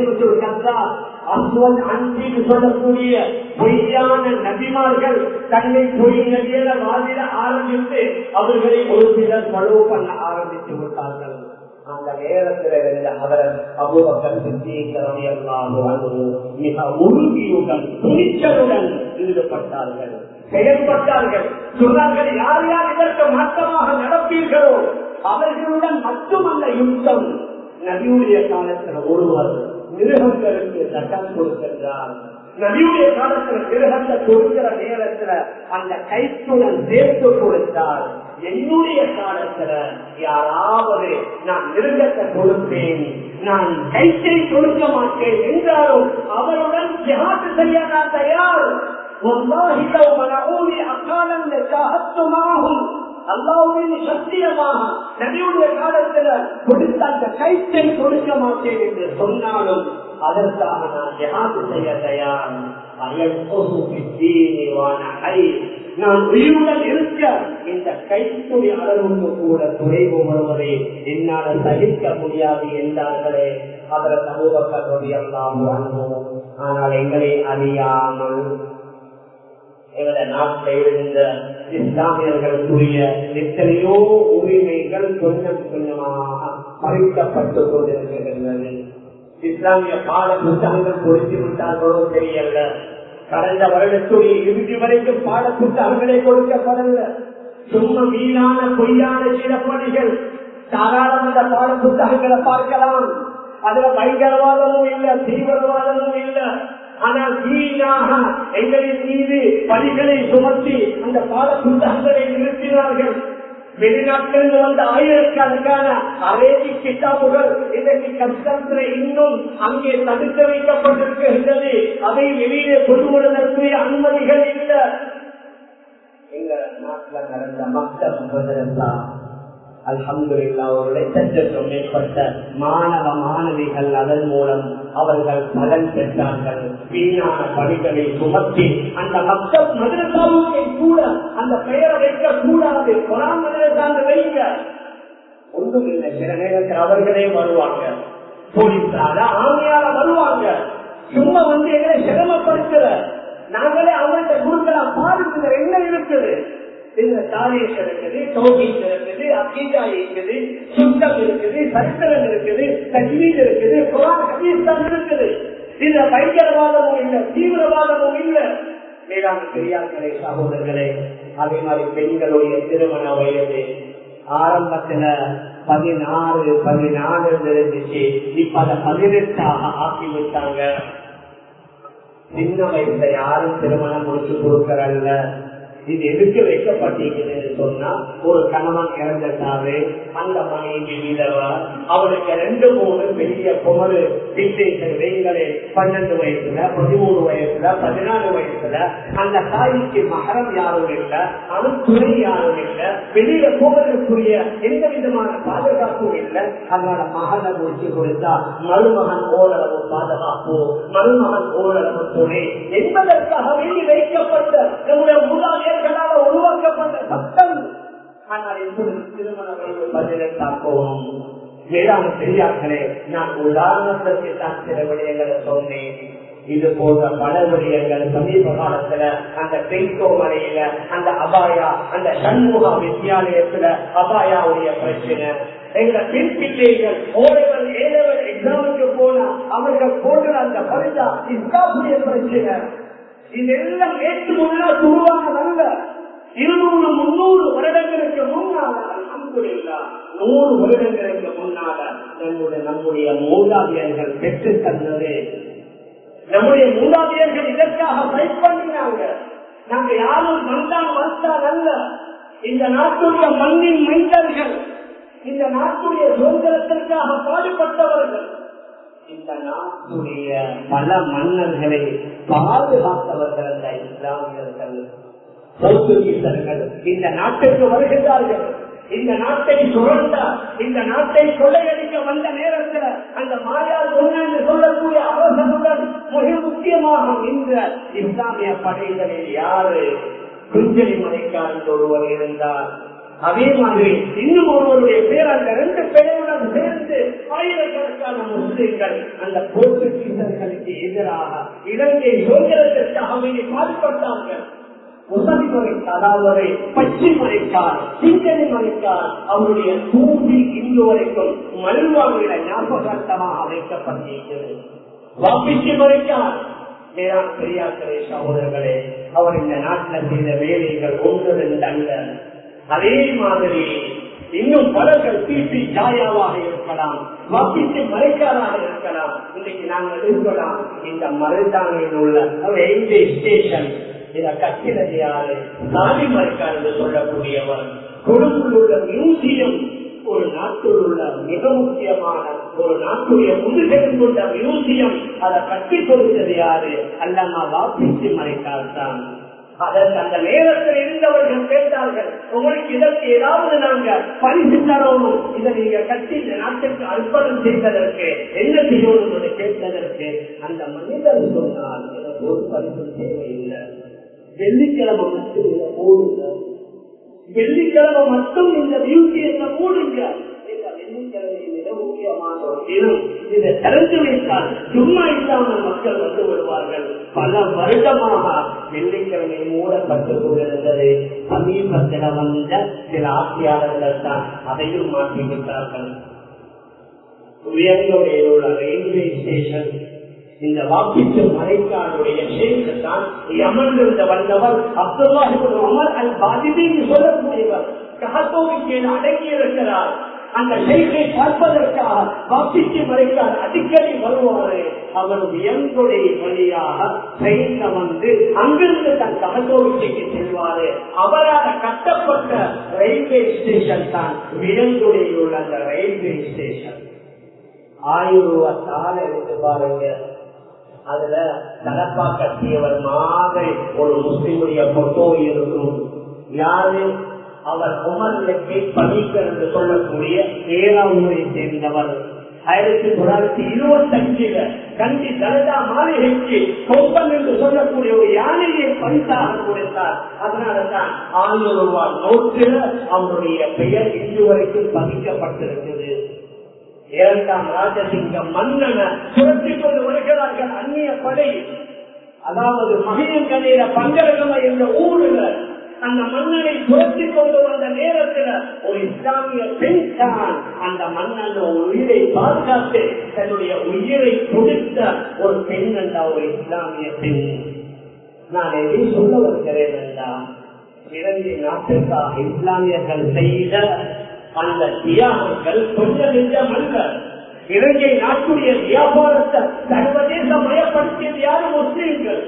சொல்லக்கூடிய பொய்யான நபிமார்கள் தன்னை பொய் நபியில வாதிட ஆரம்பித்து அவர்களை ஒரு சிலர் பழுவு பண்ண ஆரம்பித்து விட்டார்கள் அந்த நேரத்தில் இருந்த அவர் அபுபக்கர் சித்திகளுடைய மிக உறுதியுடன் துணிச்சலுடன் ஈடுபட்டார்கள் செயல்பட்டார்கள் சொன்னார்கள் யார் யார் இதற்கு மாற்றமாக நடப்பீர்களோ அவர்களுடன் மட்டுமல்ல யுத்தம் நபியுடைய காலத்தில் ஒருவர் மிருகங்களுக்கு சட்டம் கொடுக்கின்றார் நபியுடைய காலத்துல மிருகத்தை கொடுக்கிற நேரத்துல அந்த கைத்துடன் சேர்த்து கொடுத்தார் என்னுடைய காலத்துல யாராவது நான் மிருகத்தை கொடுப்பேன் நான் கைத்தை கொடுக்க மாட்டேன் என்றாலும் அவருடன் ஜாத்து செய்ய நான் தயார் والله لو منعوني أقالا لجاهدت معهم அல்லாவுடைய சத்தியமாக நபியுடைய காலத்துல கொடுத்த அந்த கைத்தை கொடுக்க மாட்டேன் என்று சொன்னாலும் அதற்காக நான் ஜெகாது செய்ய தயார் நான் உயிருடன் இருக்க இந்த கைத்துறை அளவுக்கு கூட குறைவு வருவதை என்னால் சகிக்க முடியாது என்றார்களே அதில் சமூகத்தை எல்லாம் ஆனால் எங்களை அறியாமல் எங்களுடைய நாட்டில் இருந்த இஸ்லாமியர்களுக்குரிய எத்தனையோ உரிமைகள் கொஞ்சம் கொஞ்சமாக பறிக்கப்பட்டு கொண்டிருக்கின்றது இஸ்லாமிய பாட புத்தகங்கள் கொடுத்து விட்டார்களோ தெரியல கடந்த வருடத்துடைய இறுதி வரைக்கும் பாட புத்தகங்களே கொடுக்கப்படல சும்மா வீணான பொய்யான சிறப்பணிகள் தாராளமன்ற பாட புத்தகங்களை பார்க்கலாம் அதுல பயங்கரவாதமும் இல்ல தீவிரவாதமும் இல்ல ஆனால் வீணாக எங்களின் மீது பணிகளை சுமத்தி அந்த பாட புத்தகங்களை நிறுத்தினார்கள் வெளிநாட்டிலிருந்து வந்த ஆயிரக்கணக்கான அரேபி கிட்டாபுகள் இன்றைக்கு கஷ்டத்தில் இன்னும் அங்கே தடுத்து வைக்கப்பட்டிருக்கின்றது அதை வெளியே கொண்டு வருவதற்குரிய அனுமதிகள் இல்லை எங்க நாட்டில் நடந்த மக்கள் அல்ஹம்துல்லா ஒரு லட்சத்திற்கும் மேற்பட்ட மாணவ மாணவிகள் அதன் மூலம் அவர்கள் பலன் பெற்றார்கள் வீணான பணிகளை சுமத்தி அந்த மக்கள் மதுரசாவுக்கை கூட அந்த பெயரை வைக்க கூடாது குரான் மதுரசாங்க வைங்க ஒன்றும் இல்லை சில நேரத்தில் அவர்களே வருவாங்க போலீஸால ஆமையால வருவாங்க சும்மா வந்து எங்களை சிரமப்படுத்தல நாங்களே அவங்கள்ட்ட கொடுக்கலாம் பாருங்க என்ன இருக்குது இந்த தாரீஷ் இருக்குது தோகீஸ் இருக்குது அக்கீதா இருக்குது சுத்தம் இருக்குது சரித்திரம் இருக்குது தஜ்வீத் இருக்குது குரான் ஹதீஸ்தான் இருக்குது இதுல பயங்கரவாதமும் இல்லை தீவிரவாதமும் இல்லை மேலாண் பெரியார்களே சகோதரர்களே அதே மாதிரி பெண்களுடைய திருமண வயது ஆரம்பத்துல பதினாறு பதினாலு இருந்துச்சு இப்ப அதை பதினெட்டாக ஆக்கி விட்டாங்க சின்ன வயசுல யாரும் திருமணம் முடிச்சு கொடுக்கறல்ல இது எதுக்கு வைக்கப்பட்டிருக்குன்னு சொன்னா ஒரு கணவன் இறந்துட்டாரு அந்த மனைவி விதவா அவளுக்கு ரெண்டு மூணு பெரிய குமரு விசேஷ வெயிங்களே பன்னெண்டு வயசுல பதிமூணு வயசுல பதினாலு வயசுல அந்த தாய்க்கு மகரம் யாரும் இல்லை அணுத்துறை யாரும் இல்லை வெளியில போவதற்குரிய எந்த விதமான பாதுகாப்பும் இல்லை அதனால மகனை முடிச்சு கொடுத்தா மருமகன் ஓரளவு பாதுகாப்பு மருமகன் ஓரளவு துணை என்பதற்காக வேண்டி வைக்கப்பட்ட நம்முடைய மூதாதையர்களால் உருவாக்கப்பட்ட சட்டம் ஆனால் இப்பொழுது திருமண வயது பதினெட்டாக்கவும் வேளாண் பெரியார்களே நான் உதாரணத்திற்கு தான் சில விடயங்களை சொன்னேன் இது போன்ற பல விடயங்கள் சமீப காலத்துல அந்த பெய்கோ மலையில அந்த அபாயா அந்த சண்முகா வித்தியாலயத்துல அபாயாவுடைய பிரச்சனை எங்க பெண் பிள்ளைகள் ஓரவன் ஏழவன் எக்ஸாமுக்கு போனா அவர்கள் போன்ற அந்த பரிசா இஸ்லாமுடைய பிரச்சனை இதெல்லாம் ஏற்று முன்னால் உருவானதல்ல இருநூறு முன்னூறு வருடங்களுக்கு முன்னால அல்ஹம்துலில்லா நூறு வருடங்களுக்கு முன்னால நம்முடைய நம்முடைய மூதாதையர்கள் பெற்று தந்தது நம்முடைய மூதாதையர்கள் இதற்காக ஃபைட் பண்ணினாங்க நாங்க யாரும் வந்தான் வந்தான் அல்ல இந்த நாட்டுடைய மண்ணின் மைந்தர்கள் இந்த நாட்டுடைய சுதந்திரத்திற்காக பாடுபட்டவர்கள் இந்த நாட்டுடைய பல மன்னர்களை பாதுகாத்தவர்கள் அந்த இஸ்லாமியர்கள் போர்த்துகீசர்கள் இந்த நாட்டுக்கு வருகிறார்கள் இந்த நாட்டை சுரண்ட இந்த நாட்டை கொள்ளையடிக்க வந்த நேரத்தில் அந்த மாயா சொன்னு சொல்லக்கூடிய அரசனுடன் மிக முக்கியமாக இந்த இஸ்லாமிய படைகளில் யாரு குஞ்சலி மலைக்காரன் ஒருவர் இருந்தார் அதே மாதிரி இன்னும் ஒருவருடைய பேர் அந்த ரெண்டு பேருடன் சேர்ந்து ஆயிரக்கணக்கான முஸ்லிம்கள் அந்த போர்த்துகீசர்களுக்கு எதிராக இலங்கை சுதந்திரத்திற்காக வேண்டி பாடுபட்டார்கள் உசதி மறைக்கார் அதாவது பச்சை மறைக்கார் சிங்கனி மறைக்கார் அவருடைய தூண்டி இன்று வரைக்கும் மல்வாங்கில ஞாபகார்த்தமாக அமைக்கப்பட்டிருக்கிறது வாப்பிச்சு மறைக்கார் மேலாண் பெரியார்களே சகோதரர்களே அவர் இந்த நாட்டில் செய்த வேலைகள் ஒன்று ரெண்டு அல்ல அதே மாதிரி இன்னும் பலர்கள் பிபி ஜாயாவாக இருக்கலாம் வாக்கிட்டு மறைக்காராக இருக்கலாம் இன்னைக்கு நாங்கள் இருக்கலாம் இந்த மருதானையில் உள்ள ரயில்வே ஸ்டேஷன் இத கட்டினது யாரு சாமி மறைக்கார் என்று சொல்லக்கூடியவர் கொழும்பில் உள்ள மியூசியம் ஒரு நாட்டில் உள்ள மிக முக்கியமான ஒரு நாட்டுடைய முதுகெலும் கொண்ட மியூசியம் அதை கட்டி கொடுத்தது யாரு அல்லமா வாப்பிச்சு மறைக்கார் தான் அதற்கு அந்த நேரத்தில் இருந்தவர்கள் கேட்டார்கள் உங்களுக்கு இதற்கு ஏதாவது நாங்க பரிசு தரணும் இதை நீங்க கட்டி இந்த நாட்டுக்கு அர்ப்பணம் செய்ததற்கு என்ன செய்யணும் என்று கேட்டதற்கு அந்த மனிதர் சொன்னால் எனக்கு ஒரு பரிசு தேவையில்லை வெள்ளிக்கிழமை மட்டும் இதை போடுங்க வெள்ளிக்கிழமை மட்டும் இந்த மியூசியத்தை போடுங்க இந்த வெள்ளிக்கிழமை மிக முக்கியமான ஒரு தினம் இதை திறந்து வைத்தால் சும்மா இல்லாமல் மக்கள் வந்து வருவார்கள் பல வருடமாக வெள்ளிக்கிழமை மூடப்பட்டு கொண்டிருந்தது சமீபத்தில் வந்த சில ஆட்சியாளர்கள் தான் அதையும் மாற்றிவிட்டார்கள் உயர்ந்தோடைய உள்ள ரயில்வே ஸ்டேஷன் இந்த வாக்கிட்டு மறைக்காடுடைய ஷேக்கு தான் அமர்ந்திருந்த வந்தவர் அப்துல்லாஹி அமர் அல் பாதிபின்னு சொல்லக்கூடியவர் கஹத்தோவுக்கு அடங்கி இருக்கிறார் அந்த ஷேக்கை பார்ப்பதற்காக வாக்கிட்டு மறைக்கார் அடிக்கடி வருவாரு அவர் வியங்குடைய வழியாக ட்ரெயின்ல வந்து அங்கிருந்து தன் கஹத்தோவுக்கு செல்வாரு அவரால் கட்டப்பட்ட ரயில்வே ஸ்டேஷன் தான் வியங்குடைய உள்ள அந்த ரயில்வே ஸ்டேஷன் ஆயிரம் ரூபாய் தாள எடுத்து பாருங்க அதுல தலப்பா கட்டியவர் மாதிரி ஒரு முஸ்லிமுடைய போட்டோ இருக்கும் யாரு அவர் உமர்லக்கை பணிக்கர் என்று சொல்லக்கூடிய ஏழாம் ஊரை சேர்ந்தவர் ஆயிரத்தி தொள்ளாயிரத்தி இருபத்தி அஞ்சுல கண்டி தலதா மாளிகைக்கு கொம்பன் என்று சொல்லக்கூடிய ஒரு யானையை பரிசாக கொடுத்தார் அதனாலதான் ஆயிரம் ரூபாய் நோட்டில் அவருடைய பெயர் இன்று வரைக்கும் பதிக்கப்பட்டிருக்கிறது இரண்டாம் ராஜசிங்க மன்னனை சுரத்திக் கொண்டு வருகிறார்கள் அந்நிய படை அதாவது மகிழங்கனையில பங்கரகம என்ற ஊருல அந்த மன்னனை துரத்தி கொண்டு வந்த நேரத்தில் ஒரு இஸ்லாமிய பெண் தான் அந்த மன்னன் உயிரை பாதுகாத்து தன்னுடைய உயிரை கொடுத்த ஒரு பெண் என்ற ஒரு இஸ்லாமிய பெண் நான் எதை சொல்ல வருகிறேன் என்றால் இலங்கை நாட்டிற்காக இஸ்லாமியர்கள் செய்த அந்த தியாகங்கள் கொஞ்ச நெஞ்சம் அல்ல இலங்கை நாட்டுடைய வியாபாரத்தை சர்வதேச மயப்படுத்தியது யாரும் முஸ்லீம்கள்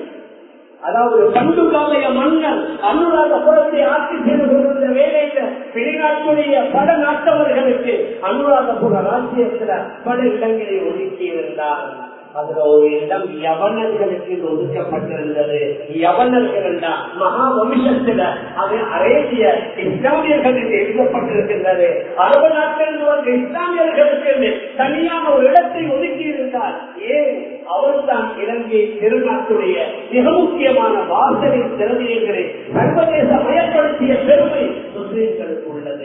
அதாவது பண்டுகாலைய மன்னர் அனுராதபுரத்தை ஆட்சி செய்து கொண்டிருந்த வேலையில வெளிநாட்டுடைய பல நாட்டவர்களுக்கு அனுராதபுர ராஜ்யத்துல பல இடங்களை ஒதுக்கி இருந்தார் அதுல ஒரு இடம் யவனர்களுக்கு ஒதுக்கப்பட்டிருந்தது யவனர்கள் என்றால் மகா வம்சத்துல அது அரேபிய இஸ்லாமியர்களுக்கு எழுதப்பட்டிருக்கின்றது அரபு நாட்டிலிருந்து வந்த இஸ்லாமியர்களுக்கு தனியான ஒரு இடத்தை ஒதுக்கி இருந்தார் ஏன் அவர்தான் இலங்கை திருநாட்டுடைய மிக முக்கியமான வாசலின் திறமையங்களை சர்வதேச மயப்படுத்திய பெருமை முஸ்லிம்களுக்கு உள்ளது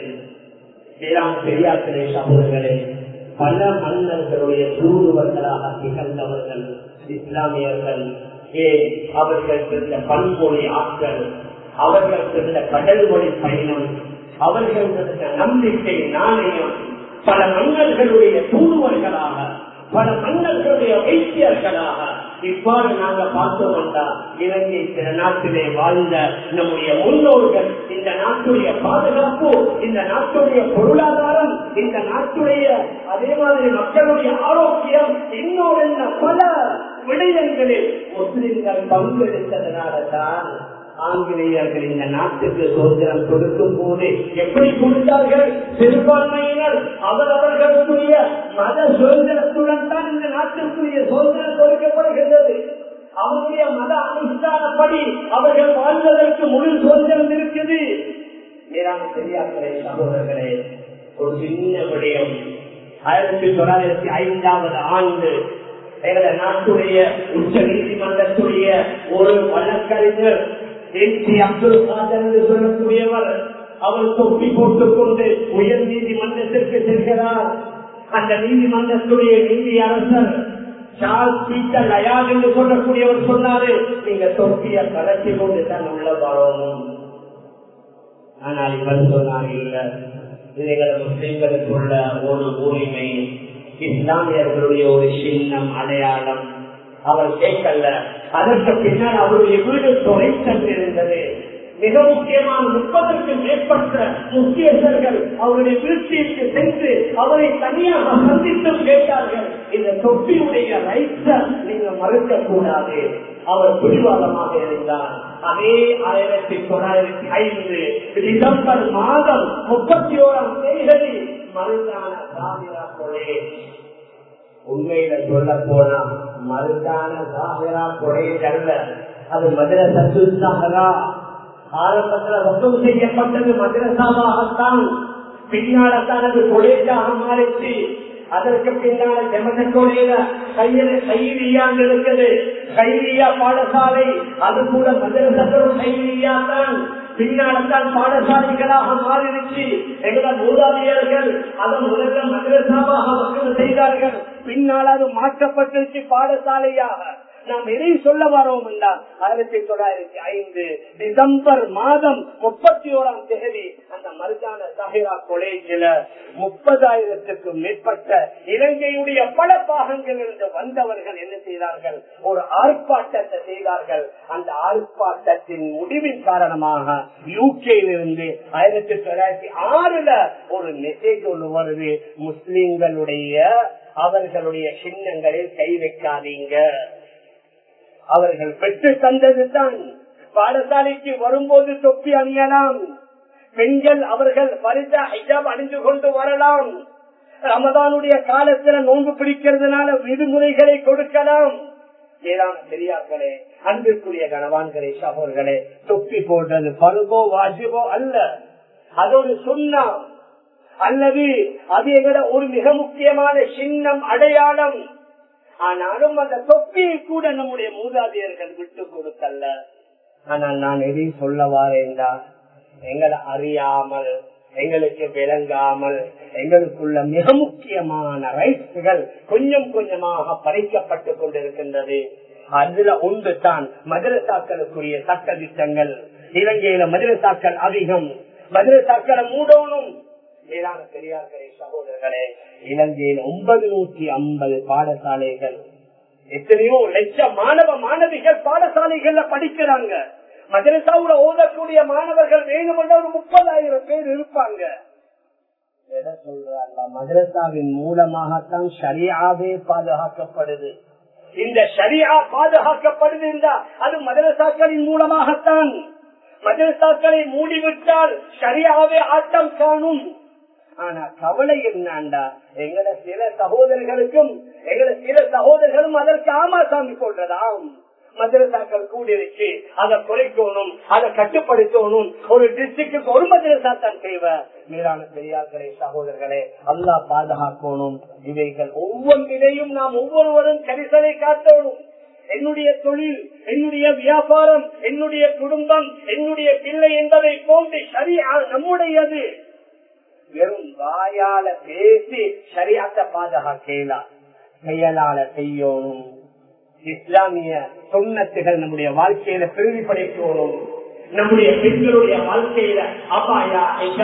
வேளாண் பெரியார்களே சமூகங்களே பல மன்னர்களுடைய தூதுவர்களாக திகழ்ந்தவர்கள் இஸ்லாமியர்கள் ஏன் அவர்கள் இருந்த பண்பொழி ஆட்கள் அவர்கள் இருந்த கடல் மொழி பயணம் அவர்கள் இருந்த நம்பிக்கை நாணயம் பல மன்னர்களுடைய தூதுவர்களாக பல மன்னர்களுடைய வைத்தியர்களாக இவ்வாறு நாங்க பார்த்தோம் என்றால் இலங்கை சில நாட்டிலே வாழ்ந்த நம்முடைய முன்னோர்கள் இந்த நாட்டுடைய பாதுகாப்பு இந்த நாட்டுடைய பொருளாதாரம் இந்த நாட்டுடைய அதே மாதிரி மக்களுடைய ஆரோக்கியம் இன்னொரு பல விடயங்களில் முஸ்லிம்கள் பங்கெடுத்ததனால தான் ஆங்கிலேயர்கள் இந்த நாட்டுக்கு சுதந்திரம் கொடுக்கும் போது எப்படி கொடுத்தார்கள் சிறுபான்மையினர் அவரவர்களுக்குரிய மத சுதந்திரத்துடன் தான் இந்த நாட்டிற்குரிய சுதந்திரம் கொடுக்கப்படுகின்றது அவருடைய மத அனுஷ்டானப்படி அவர்கள் வாழ்வதற்கு முழு சுதந்திரம் இருக்குது மேலான பெரியார்களே சகோதரர்களே ஒரு சின்ன விடயம் ஆயிரத்தி தொள்ளாயிரத்தி ஐந்தாவது ஆண்டு எங்களது நாட்டுடைய உச்ச நீதிமன்றத்துடைய ஒரு வழக்கறிஞர் அப்துல் காதர் என்று சொல்லக்கூடியவர் அவர் தொப்பி போட்டுக் கொண்டு உயர் நீதிமன்றத்திற்கு செல்கிறார் அந்த நீதிமன்றத்துடைய நீதி அரசர் சார்ஸ் பீட்டர் லயால் என்று சொல்லக்கூடியவர் சொன்னாரு நீங்க தொப்பிய கலத்தி கொண்டு தான் உள்ள வரணும் ஆனால் இவர் சொன்னார் இல்ல இவைகளை முஸ்லிம்களுக்குள்ள ஒரு உரிமை இஸ்லாமியர்களுடைய ஒரு சின்னம் அடையாளம் அவர் கேட்கல அதற்கு பின்னால் அவருடைய வீடு தொலைத்தந்திருந்தது மிக முக்கியமான முப்பதற்கு மேற்பட்ட முக்கியஸ்தர்கள் அவருடைய வீட்டிற்கு சென்று அவரை தனியாக சந்தித்தும் கேட்டார்கள் இந்த தொப்பியுடைய ரைட்ஸ நீங்க மறுக்க கூடாது அவர் பிடிவாதமாக இருந்தார் அதே ஆயிரத்தி தொள்ளாயிரத்தி ஐந்து டிசம்பர் மாதம் முப்பத்தி ஓராம் தேதி மருந்தான சாமிரா கொலை உண்மையில சொல்ல போனா மருந்தான சாமிரா கொலை அல்ல அது மதுரசு சஹரா ஆரம்பத்துல வசூல் செய்யப்பட்டது மதரசாவாகத்தான் பின்னால்தான் அது கொலேஜாக மாறிச்சு அதற்கு பின்னால ஜெமனக்கோடையில கையில கையிலியான் இருக்குது கைலியா பாடசாலை அது கூட மதரசங்களும் கைலியா தான் பின்னால்தான் பாடசாலைகளாக மாறிடுச்சு எங்கள மூதாதையர்கள் அதை முதல்ல மதரசாவாக மக்கள் செய்தார்கள் பின்னால் அது மாற்றப்பட்டுச்சு பாடசாலையாக நாம் எதை சொல்ல வரோம் என்றால் ஆயிரத்தி தொள்ளாயிரத்தி ஐந்து டிசம்பர் மாதம் முப்பத்தி ஓராம் தேதி அந்த மருதான சாஹிரா காலேஜில் முப்பதாயிரத்துக்கும் மேற்பட்ட இலங்கையுடைய பல பாகங்களில் இருந்து வந்தவர்கள் என்ன செய்தார்கள் ஒரு ஆர்ப்பாட்டத்தை செய்தார்கள் அந்த ஆர்ப்பாட்டத்தின் முடிவின் காரணமாக யூகேயிலிருந்து ஆயிரத்தி தொள்ளாயிரத்தி ஆறுல ஒரு மெசேஜ் ஒன்று வருது முஸ்லிம்களுடைய அவர்களுடைய சின்னங்களில் கை வைக்காதீங்க அவர்கள் பெற்று தந்தது தான் பாடசாலைக்கு வரும்போது தொப்பி அணியலாம் பெண்கள் அவர்கள் பரிசா ஹிஜாப் அணிந்து கொண்டு வரலாம் ரமதானுடைய காலத்துல நோன்பு பிடிக்கிறதுனால விடுமுறைகளை கொடுக்கலாம் ஏதான பெரியார்களே அன்பிற்குரிய கணவான்களே சகோதர்களே தொப்பி போடுறது பருவோ வாஜிபோ அல்ல அது ஒரு சுண்ணம் அல்லது அது எங்கட ஒரு மிக முக்கியமான சின்னம் அடையாளம் ஆனாலும் அந்த தொப்பியை கூட நம்முடைய மூதாதையர்கள் விட்டு கொடுக்கல ஆனால் நான் எதையும் சொல்ல வாரேன்டா எங்களை அறியாமல் எங்களுக்கு விளங்காமல் எங்களுக்குள்ள மிக முக்கியமான ரைட்ஸ்கள் கொஞ்சம் கொஞ்சமாக பறிக்கப்பட்டு கொண்டிருக்கின்றது அதுல ஒன்று தான் மதுரசாக்களுக்குரிய சட்ட திட்டங்கள் இலங்கையில மதுரசாக்கள் அதிகம் மதுரசாக்களை மூடணும் மேலான பெரியார்களே சகோதரர்களே இலங்கையில் ஒன்பது நூற்றி ஐம்பது பாடசாலைகள் எத்தனையோ லட்சம் மாணவ மாணவிகள் பாடசாலைகள்ல படிக்கிறாங்க மதரசாவுல ஓதக்கூடிய மாணவர்கள் வேணுமென்ற ஒரு முப்பதாயிரம் பேர் இருப்பாங்க எதை சொல்றாங்க மதரசாவின் மூலமாகத்தான் சரியாவே பாதுகாக்கப்படுது இந்த சரியா பாதுகாக்கப்படுது என்றால் அது மதரசாக்களின் மூலமாகத்தான் மதரசாக்களை மூடிவிட்டால் சரியாவே ஆட்டம் காணும் ஆனா கவலை என்னண்டா எங்கட சில சகோதரர்களுக்கும் எங்கட சில சகோதரர்களும் அதற்கு ஆமாசாமி கொள்றதாம் மதரசாக்கள் கூடிருச்சு அதை குறைக்கணும் அதை கட்டுப்படுத்தணும் ஒரு டிஸ்ட்ரிக்டுக்கு ஒரு மதரசா தான் தேவை மேலான பெரியார்களே சகோதரர்களே அல்லா பாதுகாக்கணும் இவைகள் ஒவ்வொன்றிலையும் நாம் ஒவ்வொருவரும் கரிசனை காட்டணும் என்னுடைய தொழில் என்னுடைய வியாபாரம் என்னுடைய குடும்பம் என்னுடைய பிள்ளை என்பதை போன்று சரியா நம்முடையது வெறும் வாயால பேசி சரியாத்த பாதுகாக்கலாம் செயலால செய்யணும் இஸ்லாமிய சொன்னத்துகள் நம்முடைய வாழ்க்கையில பிரதிபலிக்கணும் நம்முடைய பெண்களுடைய வாழ்க்கையில அபாயா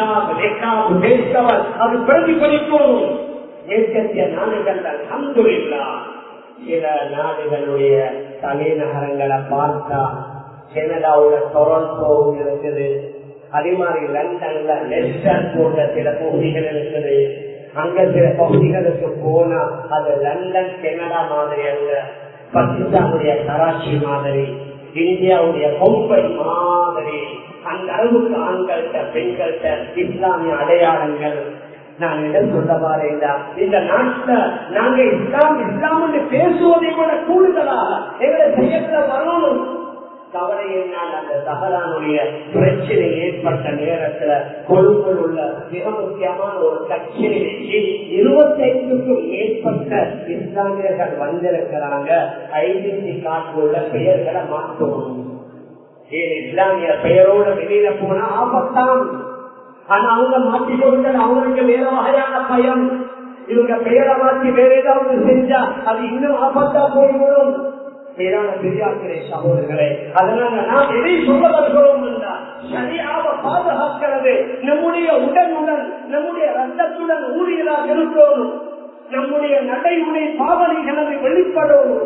அது பிரதிபலிக்கணும் மேற்கத்திய நாடுகள் அல்ஹம்துலில்லா சில நாடுகளுடைய தலைநகரங்களை பார்த்தா கனடாவோட டொரண்டோ இருக்குது அதே மாதிரி லண்டன்ல லெஸ்டர் போன்ற சில பகுதிகள் இருக்குது அங்க சில பகுதிகளுக்கு போனா அது லண்டன் கனடா மாதிரி அல்ல பாகிஸ்தானுடைய கராச்சி மாதிரி இந்தியாவுடைய கொம்பை மாதிரி அந்த அளவுக்கு ஆண்கள்கிட்ட பெண்கள்கிட்ட இஸ்லாமிய அடையாளங்கள் நான் இடம் சொல்ல பாருங்க இந்த நாட்டுல நாங்க இஸ்லாம் இஸ்லாம் பேசுவதை விட கூடுதலாக எங்களை செய்யத்துல வரணும் கவலை என்னால் அந்த சகலானுடைய பிரச்சனை ஏற்பட்ட நேரத்துல கொழும்பில் உள்ள மிக முக்கியமான ஒரு கட்சியை வச்சு இருபத்தைந்துக்கும் மேற்பட்ட இஸ்லாமியர்கள் வந்திருக்கிறாங்க ஐடென்டி கார்டு உள்ள பெயர்களை மாற்றணும் ஏன் இஸ்லாமிய பெயரோட வெளியில போனா ஆபத்தான் ஆனா அவங்க மாற்றிக்கொண்டு அவங்களுக்கு வேற வகையான பயம் இவங்க பெயரை மாற்றி வேற ஏதாவது செஞ்சா அது இன்னும் ஆபத்தா போய்விடும் மேலான பெரியார்களே சகோதரர்களே அதனால நாம் எதை சொல்ல வருகிறோம் என்றால் சரியாக பாதுகாக்கிறது நம்முடைய உடனுடன் நம்முடைய ரத்தத்துடன் ஊழியராக இருக்கிறோம் நம்முடைய நடைமுறை பாவனைகளை வெளிப்படணும்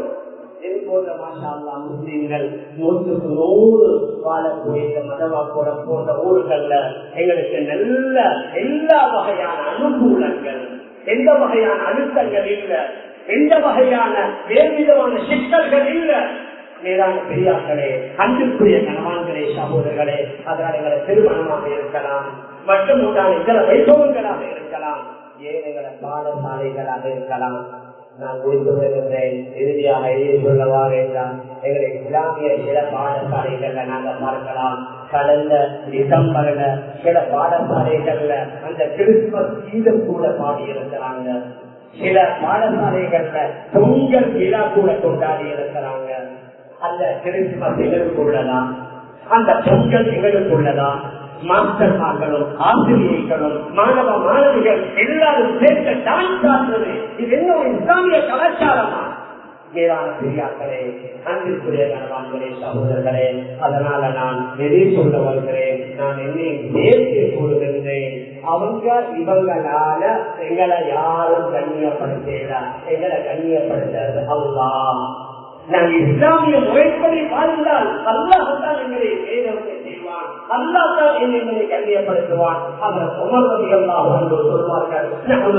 முஸ்லீம்கள் நூற்றுக்கு நூறு வாழக்கூடிய மதவாக்குளம் போன்ற ஊர்கள்ல எங்களுக்கு நல்ல எல்லா வகையான அனுகூலங்கள் எந்த வகையான அழுத்தங்கள் இல்லை எந்த வகையான வேறு விதமான சிக்கல்கள் இல்ல மேலான பெரியார்களே அன்புக்குரிய கணவான்களே சகோதரர்களே அதனால் எங்களை திருமணமாக இருக்கலாம் மற்றும் உண்டான இதர வைபவங்களாக இருக்கலாம் ஏழைகள பாடசாலைகளாக இருக்கலாம் நான் குறித்து வருகின்றேன் இறுதியாக எழுதி சொல்லவா வேண்டாம் எங்களை இஸ்லாமிய சில பாடசாலைகள்ல நாங்க பார்க்கலாம் கடந்த டிசம்பர்ல சில பாடசாலைகள்ல அந்த கிறிஸ்துமஸ் கீதம் கூட பாடி இருக்கிறாங்க சில பாடசாலைகள்ல பொங்கல் விழா கூட கொண்டாடி இருக்கிறாங்க அந்த கிறிஸ்துமஸ் எங்களுக்குள்ளதான் அந்த பொங்கல் எங்களுக்குள்ளதான் மாஸ்டர்மார்களும் ஆசிரியர்களும் மாணவ மாணவிகள் எல்லாரும் சேர்ந்த டான்ஸ் ஆடுறது இது என்ன ஒரு இஸ்லாமிய கலாச்சாரமா மேலான பெரியார்களே அன்பிற்குரிய கணவான்களே சகோதரர்களே அதனால நான் எதை சொல்ல வருகிறேன் நான் என்னை நேர்த்து கூறுகின்றேன் அவங்க இவங்களால எங்களை யாரும் கண்ணியப்படுத்தல எங்களை கண்ணியப்படுத்துறது அல்லா நாங்கள் இஸ்லாமிய முறைப்படி வாழ்ந்தால் அல்லாஹான் எங்களை வேதத்தை செய்வான் அல்லாஹான் என்னை கண்ணியப்படுத்துவான் அவர் உமர்வதி அல்லாஹ் என்று சொல்வார்கள்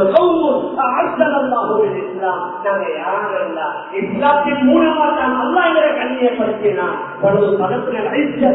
இஸ்லாம் நாங்கள் யாரல்ல இஸ்லாத்தின் மூலமாக தான் அல்லா எங்களை கண்ணியப்படுத்தினான் பலது மதத்தினர்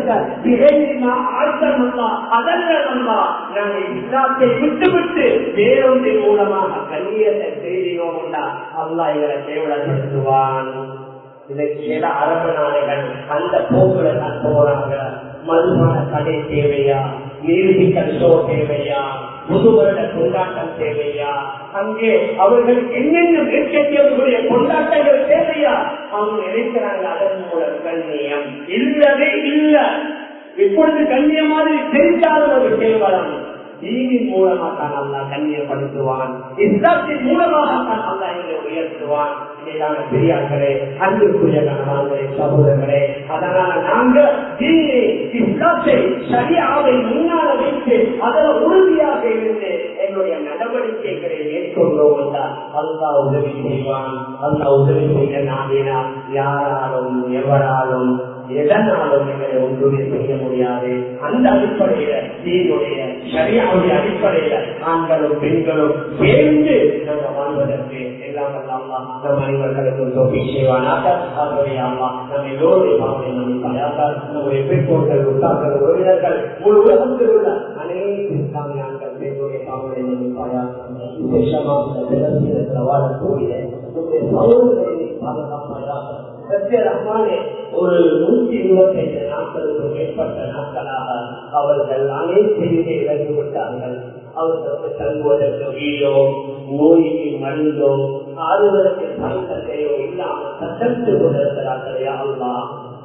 அதல்ல அல்லா நாங்கள் இஸ்லாத்தை விட்டுவிட்டு வேறொன்றின் மூலமாக கண்ணியத்தை செய்தியோம் அல்லா எங்களை கேவலப்படுத்துவான் இதற்கு சில அரபு நாடுகள் அந்த போக்குல தான் போறாங்க மதுபான கடை தேவையா மியூசிக்கல் ஷோ தேவையா புது வருட கொண்டாட்டம் தேவையா அங்கே அவர்கள் என்னென்ன மேற்கத்தியவர்களுடைய கொண்டாட்டங்கள் தேவையா அவங்க நினைக்கிறாங்க அதன் மூலம் கண்ணியம் இல்லவே இல்ல இப்பொழுது கண்ணியம் மாதிரி தெரிந்தாலும் ஒரு கேவலம் தீனின் மூலமாக தான் அல்லா கண்ணியப்படுத்துவான் இஸ்லாத்தின் மூலமாக தான் அல்லா எங்களை உயர்த்துவான் மேலான பெரியார்களே அன்புக்குரிய கணவான்களே சகோதரர்களே அதனால நாங்க தீனே இஸ்லாத்தை சரியாவை முன்னால வைத்து அதில் உறுதியாக இருந்து எங்களுடைய நடவடிக்கைகளை மேற்கொண்டோம் என்றால் அல்லா உதவி செய்வான் அல்லா உதவி செய்ய நாடினா யாராலும் எவராலும் எதனாலும் எங்களை ஒன்றுமே செய்ய முடியாது அந்த அடிப்படையில தீனுடைய சரியாவுடைய அடிப்படையில ஆண்களும் பெண்களும் சேர்ந்து நாங்கள் வாழ்வதற்கு எல்லாம் அல்லாமா நம் அனைவர்களுக்கும் தொகை செய்வானாக அவருடைய அம்மா நம் எல்லோருடைய பாவனை நம்பிக்கையாக நம்முடைய பெற்றோர்கள் உத்தார்கள் உறவினர்கள் முழு உலகத்தில் உள்ள அனைத்து இஸ்லாமிய ஆண்கள் பெற்றோருடைய பாவனை நம்பிக்கையாக விசேஷமாக வாழக்கூடிய நம்முடைய சகோதரர்களை பாதுகாப்பாயாக ரஹ்மானே ஒரு நூத்தி இருபத்தி ஐந்து நாட்களுக்கு மேற்பட்ட நாட்களாக அவர்கள் அனைத்தையுமே இழந்து விட்டார்கள் அவர்களுக்கு தங்குவதற்கு வீடோ நோய்க்கு மருந்தோ ஆறுவதற்கு சங்கத்தையோ இல்லாமல் தகர்த்து கொண்டிருக்கிறார்கள் யாருமா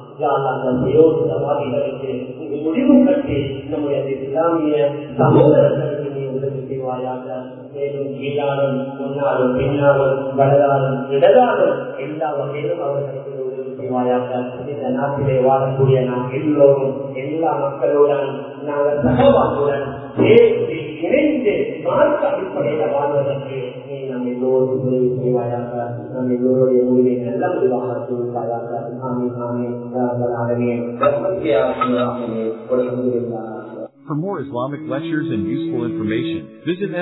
முடிவு கட்டி நம்முடைய இஸ்லாமிய சகோதரர்களுக்கு நீ உதவி செய்வாயாக மேலும் கீழாலும் முன்னாலும் பின்னாலும் வலதாலும் இடதாலும் எல்லா வகையிலும் அவர்களுக்கு உதவி செய்வாயாக இந்த நாட்டிலே வாழக்கூடிய நாம் எல்லோரும் எல்லா மக்களுடன் நாங்கள் சகவாக்குடன் சேர்த்து இணைந்து மார்க்க அடிப்படையில் வாழ்வதற்கு நீ நம் எல்லோரும் உதவி செய்வாயாக நம் எல்லோருடைய முடிவை நல்ல முடிவாக சொல்வாயாக ஆமி ஆமி ஆமி For more Islamic lectures and useful information, visit